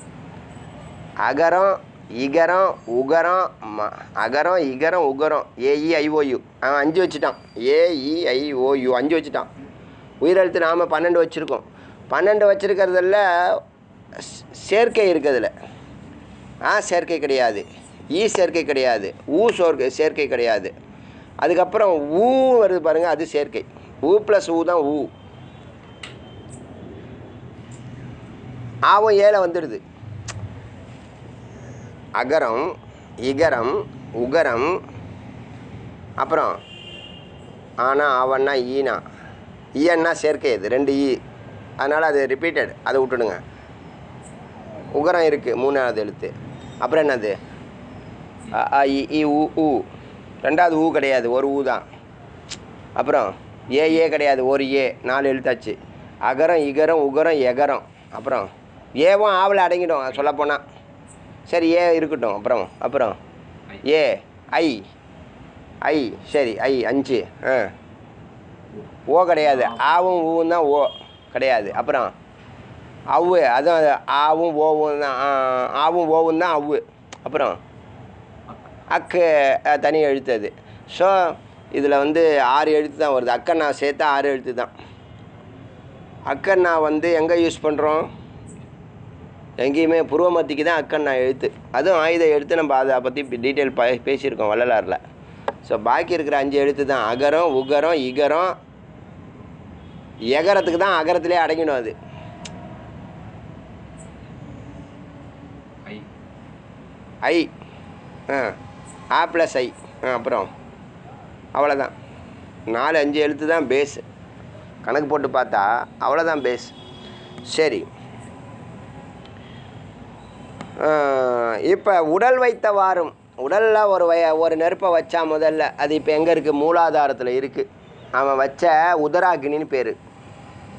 அகரம் இகரம் உகரம் ம அகரம் இகரம் உகரம் ஏஇ ஐஓயு அவன் அஞ்சு வச்சுட்டான் ஏஇஐஓயு அஞ்சு வச்சுட்டான் உயிரெழுத்து நாம் பன்னெண்டு வச்சுருக்கோம் பன்னெண்டு வச்சுருக்கிறதுல சேர்க்கை இருக்குதுல ஆ சேர்க்கை கிடையாது ஈ சேர்க்கை கிடையாது ஊ சோர்க்கை சேர்க்கை கிடையாது அதுக்கப்புறம் ஊ வருது பாருங்கள் அது சேர்க்கை ஊ ப்ளஸ் ஊ தான் ஊ ஆவும் ஏழை வந்துடுது அகரம் இகரம் உகரம் அப்புறம் ஆனா அவன்னா ஈனா ஈயன்னா சேர்க்கை அது ரெண்டு ஈ அதனால் அது ரிப்பீட்டட் அதை விட்டுடுங்க உகரம் இருக்குது மூணாவது எழுத்து அப்புறம் என்னது அ, ஆ, இ இ, உ ஊ ரெண்டாவது ஊ கிடையாது ஒரு ஊ தான் அப்புறம் ஏ ஏ கிடையாது ஒரு ஏ நாலு எழுத்தாச்சு அகரம் இகரம் உகரம் எகரம் அப்புறம் ஏவும் ஆவில் அடங்கிடும் சொல்லப்போனால் சரி ஏ இருக்கட்டும் அப்புறம் அப்புறம் ஏ ஐ ஐ சரி ஐ அஞ்சு ஆ ஓ கிடையாது ஆவும் ஊவும் தான் ஓ கிடையாது அப்புறம் அவ்வு அதுவும் அது ஆவும் ஓவும் தான் ஆ, ஆவும் ஓவும் தான் அவ்வு அப்புறம் அக்கு அஹ், தனி எழுத்து அது ஸோ இதில் வந்து ஆறு எழுத்து தான் வருது அக்கண்ணா சேர்த்தா ஆறு எழுத்து தான் அக்கண்ணா வந்து எங்கே யூஸ் பண்ணுறோம் எங்கேயுமே புருவமத்திக்கு தான் அக்கண்ணா எழுத்து அதுவும் ஆயுத எழுத்து நம்ம அதை பற்றி டீட்டெயில் ப பேசியிருக்கோம் வள்ளலாரில் ஸோ பாக்கி இருக்கிற அஞ்சு எழுத்து தான் அகரம் உகரம் இகரம் எகரத்துக்கு தான் அகரத்திலே அடங்கிடும் அது ஐ ஐ ஆ ஆ ப்ளஸ் ஐ ஆ அப்புறம் அவ்வளோதான் நாலு அஞ்சு எழுத்து தான் பேஸ் கணக்கு போட்டு பார்த்தா அவ்வளோதான் பேஸ் சரி இப்போ உடல் வைத்த வாரும் உடலில் ஒரு வய ஒரு நெருப்பை வச்சா முதல்ல அது இப்போ எங்கே இருக்குது மூலாதாரத்தில் இருக்குது அவன் வச்ச உதராகினின்னு பேர்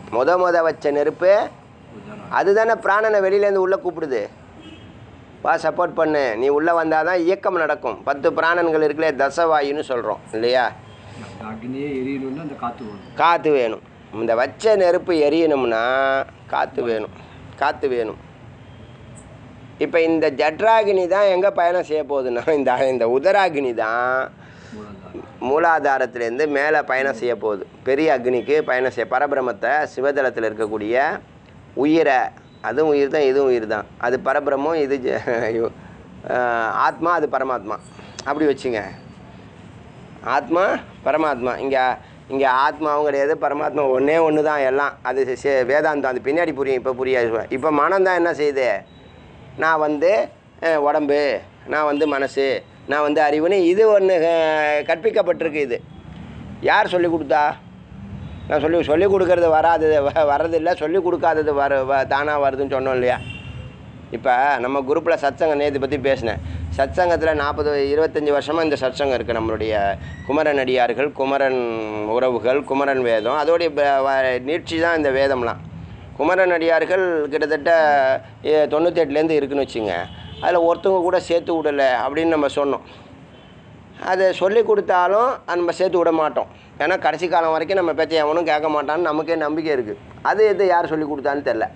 முத முத வச்ச நெருப்பு உதரா அதுதானே பிராணனை வெளியிலேருந்து உள்ளே கூப்பிடுது வா சப்போர்ட் பண்ணு நீ உள்ளே வந்தால் தான் இயக்கம் நடக்கும் பத்து பிராணன்கள் இருக்குல்லே தசவாயுன்னு சொல்கிறோம் இல்லையா அந்த அக்னியே எரியணும்னா அந்த காற்று வேணும் காற்று வேணும் இந்த வச்ச நெருப்பு எரியணும்னா காற்று வேணும் காற்று வேணும் இப்போ இந்த ஜட்ராகினி தான் எங்கே பயணம் செய்ய போகுதுன்னா இந்த இந்த உதராகினி தான் மூலாதாரம் மூலாதாரத்திலேருந்து மேலே பயணம் செய்ய போகுது பெரிய அக்னிக்கு பயணம் செய்ய பரபிரமத்தை சிவதளத்தில் இருக்கக்கூடிய உயிரை அதுவும் உயிர் தான் இதுவும் உயிர் தான் அது பரபிரமம் இது ஜ- ஐயோ, ஆஹ், ஆத்மா அது பரமாத்மா அப்படி வச்சுங்க ஆத்மா பரமாத்மா இங்கே இங்கே ஆத்மாவும் கிடையாது பரமாத்மா ஒன்றே ஒன்று தான் எல்லாம் அது சே- வேதாந்தம் அது பின்னாடி புரியும் இப்போ புரியாது இப்போ மனம் தான் என்ன செய்யுது நான் வந்து அஹ், உடம்பு நான் வந்து மனசு நான் வந்து அறிவுன்னு இது ஒன்று கற்பிக்கப்பட்டிருக்கு இது யார் சொல்லி கொடுத்தா நான் சொல்லி சொல்லி கொடுக்கறது வராது வ- வர்றதில்லை சொல்லி கொடுக்காதது வர வ தானாக வருதுன்னு சொன்னோம் இல்லையா இப்போ நம்ம குரூப்பில் சத்சங்கம் நேற்று பற்றி பேசினேன் சத்சங்கத்தில் நாற்பது இருபத்தஞ்சி வருஷமாக இந்த சத்சங்கம் இருக்குது நம்மளுடைய குமரன் அடியார்கள் குமரன் உறவுகள் குமரன் வேதம் அதோடைய ப- வ- நீட்சி தான் இந்த வேதம்லாம் குமரன் அடியார்கள் கிட்டத்தட்ட எ- தொண்ணூத்தெட்டுலேருந்து இருக்குன்னு வச்சுங்க அதில் ஒருத்தவங்க கூட சேர்த்து விடலை அப்படின்னு நம்ம சொன்னோம் அதை சொல்லி கொடுத்தாலும் அது நம்ம சேர்த்து விட மாட்டோம் ஏன்னா கடைசி காலம் வரைக்கும் நம்ம பேச்சை எவனும் கேட்க மாட்டான்னு நமக்கே நம்பிக்கை இருக்குது அது எது யார் சொல்லி கொடுத்தான்னு தெரில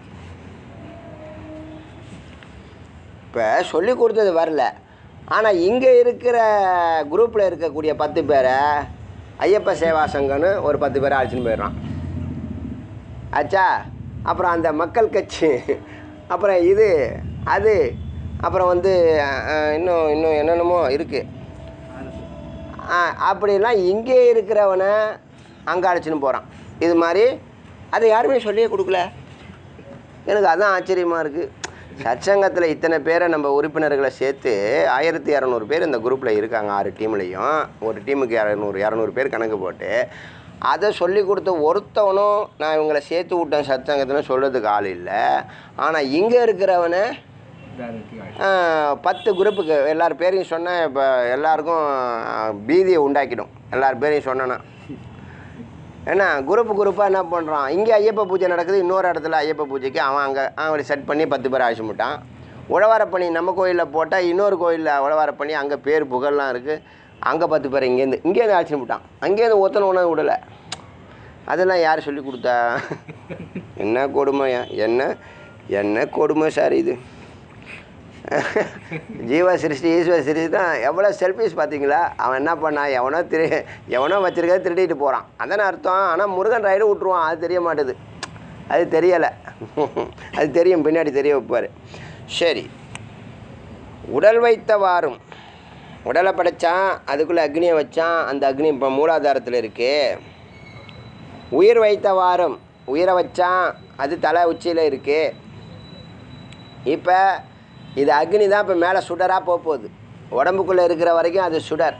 இப்போ சொல்லி கொடுத்தது வரல ஆனால் இங்கே இருக்கிற குரூப்பில் இருக்கக்கூடிய பத்து பேரை ஐயப்ப சேவா சங்கம்னு ஒரு பத்து பேரை அழைச்சின்னு போயிடுறான் ஆச்சா அப்புறம் அந்த மக்கள் கட்சி அப்புறம் இது அது அப்புறம் வந்து அஹ், இன்னும் இன்னும் என்னென்னமோ இருக்குது ஆ அப்படிலாம் இங்கே இருக்கிறவனை அங்கே அழைச்சின்னு போகிறான் இது மாதிரி அதை யாருமே சொல்லியே கொடுக்கல எனக்கு அதான் ஆச்சரியமாக இருக்குது சச்சங்கத்தில் இத்தனை பேரை நம்ம உறுப்பினர்களை சேர்த்து ஆயிரத்தி இரநூறு பேர் இந்த குரூப்பில் இருக்காங்க ஆறு டீம்லேயும் ஒரு டீமுக்கு இரநூறு இரநூறு பேர் கணக்கு போட்டு அதை சொல்லி கொடுத்த ஒருத்தவனும் நான் இவங்களை சேர்த்து விட்டேன் சச்சங்கத்தில் சொல்கிறதுக்கு ஆள் இல்லை ஆனால் இங்கே இருக்கிறவனை வேற இடத்துக்கு ஆயிடுச்சு. ஆஹ், பத்து குரூப்புக்கு எல்லார் பேரையும் சொன்னேன் இப்போ எல்லாருக்கும் ஆஹ், பீதியை உண்டாக்கிடும் எல்லார் பேரையும் சொன்னேன்னா ஏன்னா குரூப்பு குரூப்பாக என்ன பண்ணுறான் இங்கே ஐயப்ப பூஜை நடக்குது இன்னொரு இடத்துல ஐயப்ப பூஜைக்கு அவன் அங்கே அவன் செட் பண்ணி பத்து பேர் அழைச்சி விட்டான் உழவாரப்பணி நம்ம கோயிலில் போட்டால் இன்னொரு கோயிலில் உழவாரப்பணி அங்கே பேர் புகழ்லாம் இருக்குது அங்கே பத்து பேர் இங்கேருந்து இங்கேருந்து அழைச்சின்னு விட்டான் அங்கேருந்து ஒருத்தனை உணவு விடலை அதெல்லாம் யார் சொல்லி கொடுத்தா என்ன கொடுமையா என்ன என்ன கொடுமை சார் இது ஜீவ சிருஷ்டி ஈஸ்வர சிருஷ்டி தான் எவ்வளோ செல்ஃபிஸ் பார்த்தீங்களா அவன் என்ன பண்ணான் எவனோ திரு எவனோ வச்சிருக்கதை திருடிட்டு போகிறான் அதானே அர்த்தம் ஆனால் முருகன் ரைடு விட்ருவான் அது தெரிய மாட்டுது அது தெரியலை அது தெரியும் பின்னாடி தெரிய வைப்பார் சரி உடல் வைத்த வாரும் உடலை படைச்சான் அதுக்குள்ளே அக்னியை வச்சான் அந்த அக்னி இப்போ மூலாதாரத்தில் இருக்குது உயிர் வைத்த வாரம் உயிரை வச்சான் அது தலை உச்சியில் இருக்குது இப்போ இது அக்னி தான் இப்போ மேலே சுடராக போக போகுது உடம்புக்குள்ளே இருக்கிற வரைக்கும் அது சுடர்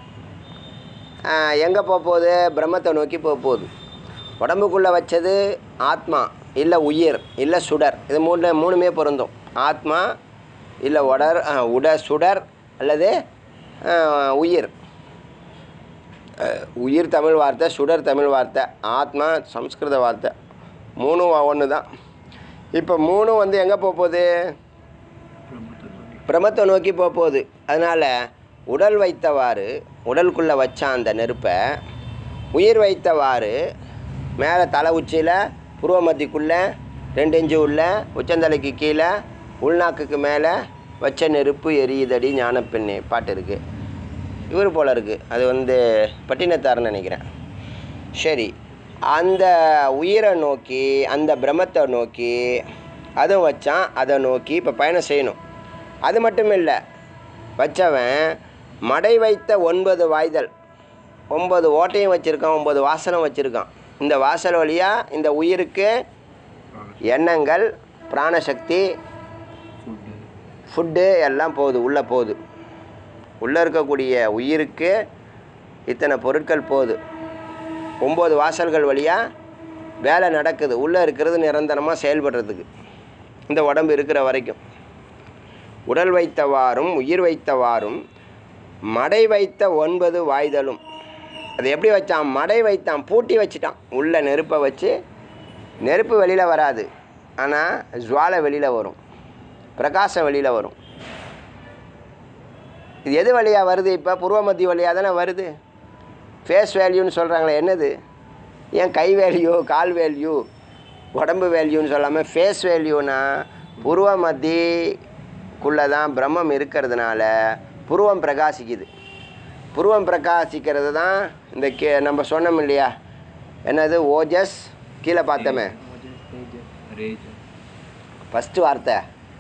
எங்கே போக போகுது பிரம்மத்தை நோக்கி போக போகுது உடம்புக்குள்ளே வச்சது ஆத்மா இல்லை உயிர் இல்லை சுடர் இது மூணு மூணுமே பொருந்தும் ஆத்மா இல்லை உடர் ஆ, உட சுடர் அல்லது ஆ, உயிர் அஹ், உயிர் தமிழ் வார்த்தை சுடர் தமிழ் வார்த்தை ஆத்மா சம்ஸ்கிருத வார்த்தை மூணும் ஒன்று தான் இப்போ மூணும் வந்து எங்கே போக போகுது பிரம்மத்தை நோக்கி. பிரமத்தை நோக்கி போக போகுது அதனால் உடல் வைத்தவாறு உடலுக்குள்ளே வச்சான் அந்த நெருப்பை உயிர் வைத்தவாறு மேலே தலை உச்சியில் புருவமத்திக்குள்ளே ரெண்டு இன்ச்சு உள்ள உச்சந்தலைக்கு கீழே உள்நாக்குக்கு மேலே வச்ச நெருப்பு எரியுதடி ஞானப்பெண்ணே பாட்டு இருக்குது இவர் போல் இருக்குது அது வந்து பட்டினத்தார்னு நினைக்கிறேன் சரி அந்த உயிரை நோக்கி அந்த பிரம்மத்தை நோக்கி அதுவும் வச்சான் அதை நோக்கி இப்போ பயணம் செய்யணும் அது மட்டும் இல்லை வச்சவன் மடை வைத்த ஒன்பது வாய்தல் ஒன்பது ஓட்டையும் வச்சுருக்கான் ஒன்பது வாசனம் வச்சுருக்கான் இந்த வாசல் வழியாக இந்த உயிருக்கு எண்ணங்கள் பிராணசக்தி ஃபுட்டு ஃபுட்டு எல்லாம் போகுது உள்ளே போகுது உள்ளே இருக்கக்கூடிய உயிருக்கு இத்தனை பொருட்கள் போகுது ஒம்பது வாசல்கள் வழியாக வேலை நடக்குது உள்ளே இருக்கிறது நிரந்தரமாக செயல்படுறதுக்கு இந்த உடம்பு இருக்கிற வரைக்கும் உடல் வைத்தவாறும் உயிர் வைத்தவாறும் மடை வைத்த ஒன்பது வாய்தலும் அது எப்படி வச்சான் மடை வைத்தான் பூட்டி வச்சிட்டான் உள்ள நெருப்பை வச்சு நெருப்பு வெளியில் வராது ஆனால் ஜுவாலை வெளியில் வரும் பிரகாசம் வெளியில் வரும் இது எது வழியாக வருது இப்போ பூர்வ மத்திய வழியாக தானே வருது ஃபேஸ் வேல்யூன்னு சொல்கிறாங்களே என்னது ஏன் கை வேல்யூ கால் வேல்யூ உடம்பு வேல்யூன்னு சொல்லாமல் ஃபேஸ் வேல்யூனா புருவ மத்திக்குள்ளே தான் பிரம்மம் இருக்கிறதுனால புருவம் பிரகாசிக்குது புருவம் பிரகாசிக்கிறது தான் இந்த கே நம்ம சொன்னோம் இல்லையா என்னது ஓஜஸ் கீழே பார்த்தோமே ரேஜ ஃபஸ்ட்டு வார்த்தை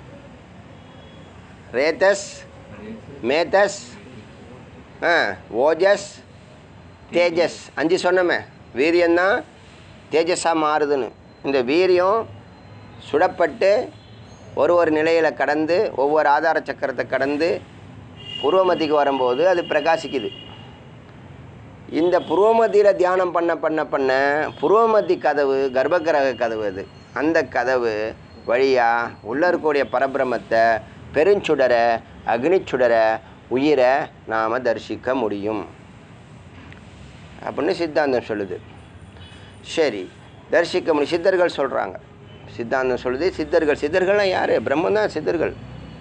ரேத்தஸ் மேத்தஸ் ஆ ஓஜஸ் தேஜஸ் அஞ்சு சொன்னோமே வீரியம்தான் தேஜஸாக மாறுதுன்னு இந்த வீரியம் சுடப்பட்டு ஒரு ஒரு நிலையில் கடந்து ஒவ்வொரு ஆதார சக்கரத்தை கடந்து புருவமத்திக்கு வரும்போது அது பிரகாசிக்குது இந்த புருவமத்தியில் தியானம் பண்ண பண்ண பண்ண புருவமத்தி கதவு கர்ப்பகிரக கதவு அது அந்த கதவு வழியாக உள்ளே இருக்கக்கூடிய பரபிரமத்தை பெருஞ்சுடரை அக்னிச்சுடரை உயிரை நாம் தரிசிக்க முடியும் அப்படின்னு சித்தாந்தம் சொல்லுது சரி தரிசிக்க முடியும் சித்தர்கள் சொல்கிறாங்க சித்தாந்தம் சொல்லுது சித்தர்கள் சித்தர்கள்லாம் யார் பிரம்மன் தான் சித்தர்கள்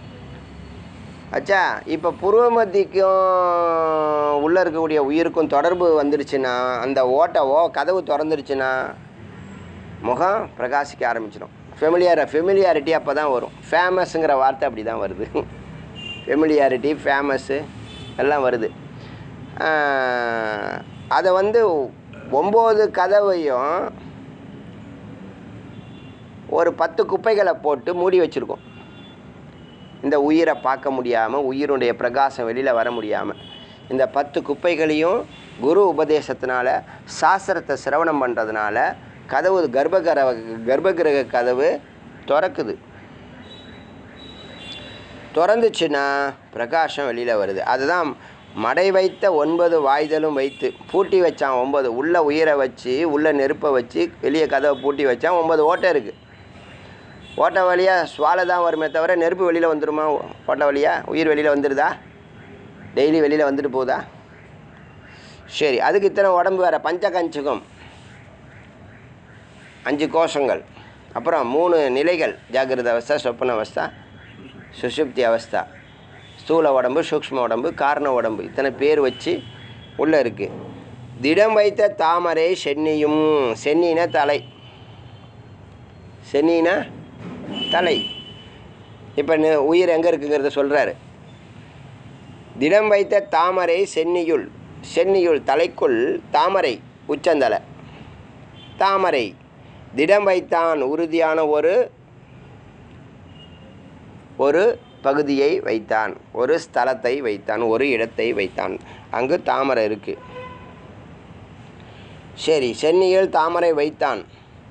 அச்சா இப்போ புருவமத்திக்கும் உள்ளே இருக்கக்கூடிய உயிருக்கும் தொடர்பு வந்துடுச்சுன்னா அந்த ஓட்டை ஓ கதவு திறந்துருச்சுன்னா முகம் பிரகாசிக்க ஆரம்பிச்சிடும் ஃபெமிலியார ஃபெமிலியாரிட்டி அப்போ தான் வரும் ஃபேமஸுங்கிற வார்த்தை அப்படி தான் வருது ஃபெமிலியாரிட்டி ஃபேமஸ்ஸு எல்லாம் வருது ஆஹ், அதை வந்து ஒம்பது கதவையும் ஒரு பத்து குப்பைகளை போட்டு மூடி வச்சுருக்கோம் இந்த உயிரை பார்க்க முடியாமல் உயிருடைய பிரகாசம் வெளியில் வர முடியாமல் இந்த பத்து குப்பைகளையும் குரு உபதேசத்தினால சாஸ்திரத்தை சிரவணம் பண்ணுறதுனால கதவு கர்ப்பகர கர்ப்பகிரக கதவு திறக்குது திறந்துச்சுன்னா பிரகாசம் வெளியில் வருது அதுதான் மடை வைத்த ஒன்பது வாய்தலும் வைத்து பூட்டி வச்சான் ஒன்பது உள்ள உயிரை வச்சு உள்ள நெருப்பை வச்சு வெளியே கதவை பூட்டி வச்சான் ஒன்பது ஓட்டை இருக்குது ஓட்டை வழியாக சுவாலை தான் வருமே தவிர நெருப்பு வெளியில் வந்துருமா ஓட்டை வழியாக உயிர் வெளியில் வந்துடுதா டெய்லி வெளியில் வந்துட்டு போகுதா சரி அதுக்கு இத்தனை உடம்பு வேறு பஞ்சகஞ்சுகம் அஞ்சு கோஷங்கள் அப்புறம் மூணு நிலைகள் ஜாகிரத அவஸ்தா சொப்பன அவஸ்தா சுஷுப்தி அவஸ்தா ஸ்தூல உடம்பு சூக்ஷ்ம உடம்பு காரண உடம்பு இத்தனை பேர் வச்சு உள்ளே இருக்குது திடம் வைத்த தாமரை சென்னியும் சென்னினா தலை சென்னினா தலை இப்போ உயிர் எங்கே இருக்குங்கிறத சொல்கிறாரு திடம் வைத்த தாமரை சென்னியுள் சென்னியுள் தலைக்குள் தாமரை உச்சந்தலை தாமரை திடம் வைத்தான் உறுதியான ஒரு ஒரு பகுதியை வைத்தான் ஒரு ஸ்தலத்தை வைத்தான் ஒரு இடத்தை வைத்தான் அங்கு தாமரை இருக்கு சரி சென்னியில் தாமரை வைத்தான்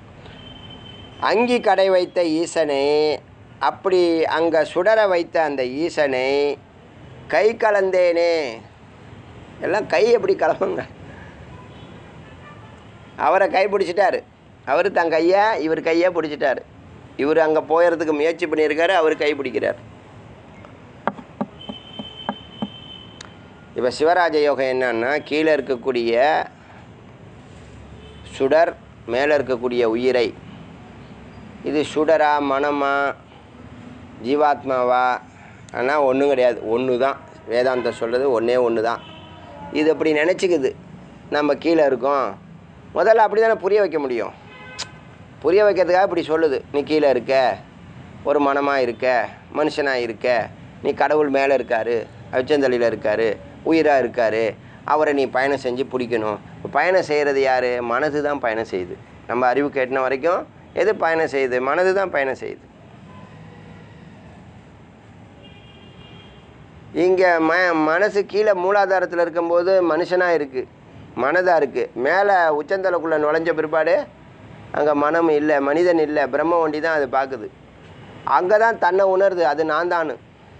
அங்கி கடை வைத்த ஈசனை அப்படி அங்கே சுடர வைத்த அந்த ஈசனை கை கலந்தேனே எல்லாம் கை எப்படி கலப்புங்க அவரை கை பிடிச்சிட்டாரு அவர் தன் கையை இவர் கையை பிடிச்சிட்டாரு இவர் அங்கே போயறதுக்கு முயற்சி பண்ணியிருக்காரு அவர் கை பிடிக்கிறார் இப்போ சிவராஜ யோகம் என்னன்னா கீழே இருக்கக்கூடிய சுடர் மேலே இருக்கக்கூடிய உயிரை இது சுடரா மனமா ஜீவாத்மாவா ஆனால் ஒன்றும் கிடையாது ஒன்று தான் வேதாந்தம் சொல்கிறது ஒன்றே ஒன்று தான் இது அப்படி நினச்சிக்குது நம்ம கீழே இருக்கோம் முதல்ல அப்படி தானே புரிய வைக்க முடியும் புரிய வைக்கிறதுக்காக இப்படி சொல்லுது நீ கீழே இருக்க ஒரு மனமாக இருக்க மனுஷனாக இருக்க நீ கடவுள் மேலே இருக்காரு அச்சந்தலியில் இருக்காரு உயிராக இருக்காரு அவரை நீ பயணம் செஞ்சு பிடிக்கணும் இப்ப பயணம் செய்கிறது யார் மனது தான் பயணம் செய்யுது நம்ம அறிவு கேட்டின வரைக்கும் எது பயணம் செய்யுது மனது தான் பயணம் செய்யுது இங்கே ம மனசு கீழே மூலாதாரத்தில் இருக்கும்போது மனுஷனாக இருக்குது மனதாக இருக்குது மேலே உச்சந்தலைக்குள்ளே நுழைஞ்ச பிற்பாடு அங்கே மனம் இல்லை மனிதன் இல்லை பிரம்ம ஒண்டி தான் அது பார்க்குது அங்கே தான் தன்னை உணருது அது நான் தானு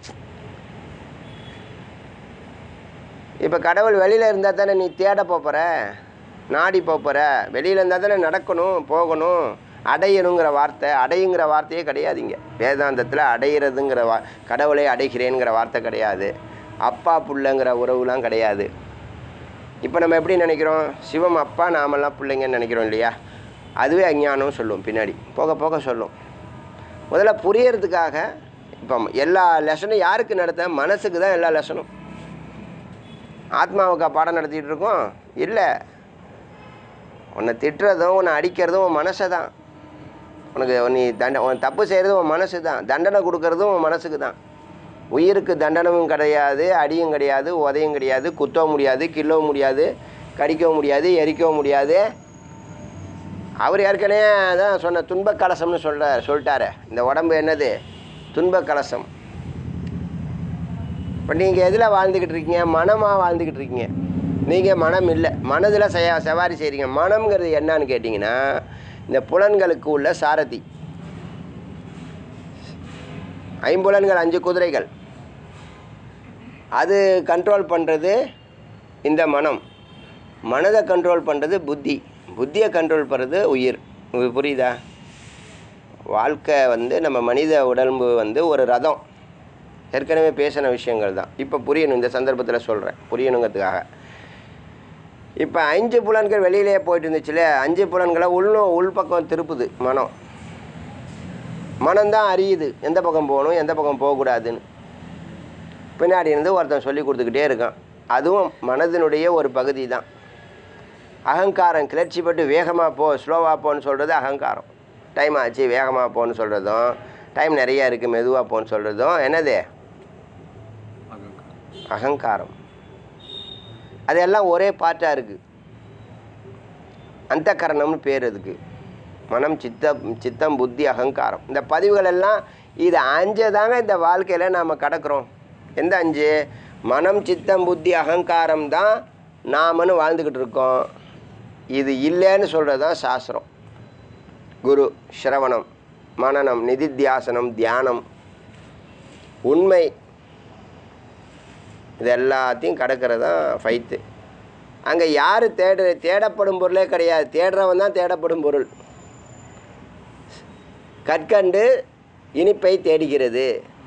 இப்போ கடவுள் வெளியில் இருந்தால் தானே நீ தேட போகிற நாடி போகிற வெளியில் இருந்தால் தானே நடக்கணும் போகணும் அடையணுங்கிற வார்த்தை அடையுங்கிற வார்த்தையே கிடையாதுங்க வேதாந்தத்தில் அடையிறதுங்கிற வா கடவுளை அடைகிறேங்கிற வார்த்தை கிடையாது அப்பா புள்ளைங்கிற உறவுலாம் கிடையாது இப்போ நம்ம எப்படி நினைக்கிறோம் சிவம் அப்பா நாமெல்லாம் பிள்ளைங்கன்னு நினைக்கிறோம் இல்லையா அதுவே அஞ்ஞானம் சொல்லும் பின்னாடி போக போக சொல்லும் முதல்ல புரியறதுக்காக இப்போ எல்லா லெசனும் யாருக்கு நடத்த மனசுக்கு தான் எல்லா லெசனும் ஆத்மாவுக்கா பாடம் நடத்திட்டு இருக்கோம் இல்லை உன்னை திட்டுறதும் உன்னை அடிக்கிறதும் உன் மனசை தான் உனக்கு நீ தண்ட உன் தப்பு செய்கிறதும் உன் மனசு தான் தண்டனை கொடுக்கறதும் உன் மனசுக்கு தான் உயிருக்கு தண்டனமும் கிடையாது அடியும் கிடையாது உதையும் கிடையாது குத்தவும் முடியாது கிள்ளவும் முடியாது கடிக்கவும் முடியாது எரிக்கவும் முடியாது அவர் ஏற்கனவே அதான் சொன்ன துன்ப கலசம்னு சொல்ற சொல்லிட்டாரு இந்த உடம்பு என்னது துன்ப கலசம் இப்போ நீங்கள் எதில் வாழ்ந்துக்கிட்டு இருக்கீங்க மனமாக வாழ்ந்துக்கிட்டு இருக்கீங்க நீங்கள் மனம் இல்லை மனதில் செய சவாரி செய்கிறீங்க மனம்ங்கிறது என்னன்னு கேட்டிங்கன்னா இந்த புலன்களுக்கு உள்ள சாரதி ஐம்புலன்கள் அஞ்சு குதிரைகள் அது கண்ட்ரோல் பண்ணுறது இந்த மனம் மனதை கண்ட்ரோல் பண்ணுறது புத்தி புத்தியை கண்ட்ரோல் பண்ணுறது உயிர் உங்களுக்கு புரியுதா வாழ்க்கை வந்து நம்ம மனித உடம்பு வந்து ஒரு ரதம் ஏற்கனவே பேசின விஷயங்கள் தான் இப்போ புரியணும் இந்த சந்தர்ப்பத்தில் சொல்கிறேன் புரியணுங்கிறதுக்காக இப்போ அஞ்சு புலன்கள் வெளியிலேயே போயிட்டு இருந்துச்சுல அஞ்சு புலன்களை உள்நோ உள்பக்கம் திருப்புது மனம் மனம்தான் அறியுது எந்த பக்கம் போகணும் எந்த பக்கம் போகக்கூடாதுன்னு பின்னாடி இருந்து ஒருத்தன் சொல்லி கொடுத்துக்கிட்டே இருக்கான் அதுவும் மனதினுடைய ஒரு பகுதி தான் அகங்காரம் கிளர்ச்சிப்பட்டு வேகமாக போ ஸ்லோவாக போன்னு சொல்கிறது அகங்காரம் டைம் ஆச்சு வேகமாக போன்னு சொல்கிறதும் டைம் நிறையா இருக்குது மெதுவாக போன்னு சொல்கிறதும் என்னது அகங்காரம் அதெல்லாம் ஒரே பார்ட்டாக இருக்குது அந்த கரணம்னு பேர் அதுக்கு மனம் சித்தம் சித்தம் புத்தி அகங்காரம் இந்த பதிவுகள் எல்லாம் இது அஞ்சு தாங்க இந்த வாழ்க்கையில் நாம் கடக்கிறோம் எந்த அஞ்சு மனம் சித்தம் புத்தி அகங்காரம் தான் நாமன்னு வாழ்ந்துக்கிட்டு இருக்கோம் இது இல்லைன்னு சொல்கிறது தான் சாஸ்திரம் குரு சிரவணம் மனனம் நிதித்தியாசனம் தியானம் உண்மை இது எல்லாத்தையும் கடக்கிறது தான் ஃபைத்து அங்கே யார் தேடு தேடப்படும் பொருளே கிடையாது தேடுறவன் தான் தேடப்படும் பொருள் கற்கண்டு இனிப்பை தேடுகிறது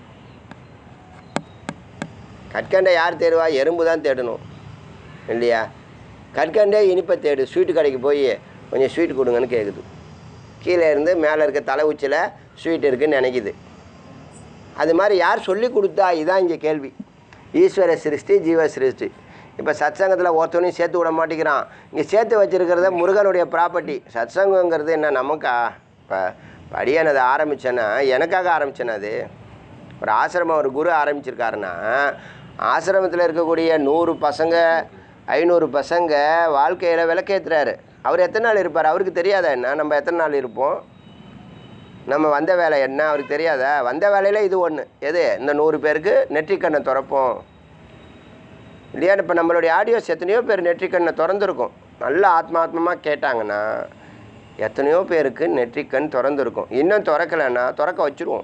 கற்கண்டை யார் தேடுவா எறும்பு தான் தேடணும் இல்லையா கற்கண்டே இனிப்பை தேடு ஸ்வீட்டு கடைக்கு போய் கொஞ்சம் ஸ்வீட் கொடுங்கன்னு கேட்குது கீழே இருந்து மேலே இருக்க தலை உச்சியில் ஸ்வீட் இருக்குன்னு நினைக்குது அது மாதிரி யார் சொல்லி கொடுத்தா இதான் இங்கே கேள்வி ஈஸ்வர சிருஷ்டி ஜீவ சிருஷ்டி இப்போ சத்சங்கத்தில் ஒருத்தவனையும் சேர்த்து விட மாட்டேங்கிறான் இங்கே சேர்த்து வச்சிருக்கிறத முருகனுடைய ப்ராப்பர்ட்டி சத்சங்கங்கிறது என்ன நமக்கா இப்போ அடியான் அதை ஆரம்பித்தேன்னா எனக்காக ஆரம்பித்தேன் அது ஒரு ஆசிரமம் ஒரு குரு ஆரம்பிச்சிருக்காருன்னா ஆசிரமத்தில் இருக்கக்கூடிய நூறு பசங்க ஐநூறு பசங்க வாழ்க்கையில் விளக்கேற்றுறாரு அவர் எத்தனை நாள் இருப்பார் அவருக்கு தெரியாதா என்ன நம்ம எத்தனை நாள் இருப்போம் நம்ம வந்த வேலை என்ன அவருக்கு தெரியாதா வந்த வேலையில் இது ஒன்று எது இந்த நூறு பேருக்கு நெற்றிக்கண்ணை திறப்போம் இல்லையா இப்போ நம்மளுடைய ஆடியோஸ் எத்தனையோ பேர் நெற்றிக்கண்ணை திறந்துருக்கும் நல்ல ஆத்மாத்மமாக கேட்டாங்கன்னா எத்தனையோ பேருக்கு நெற்றிக்கண் திறந்துருக்கும் இன்னும் திறக்கலைன்னா திறக்க வச்சுருவோம்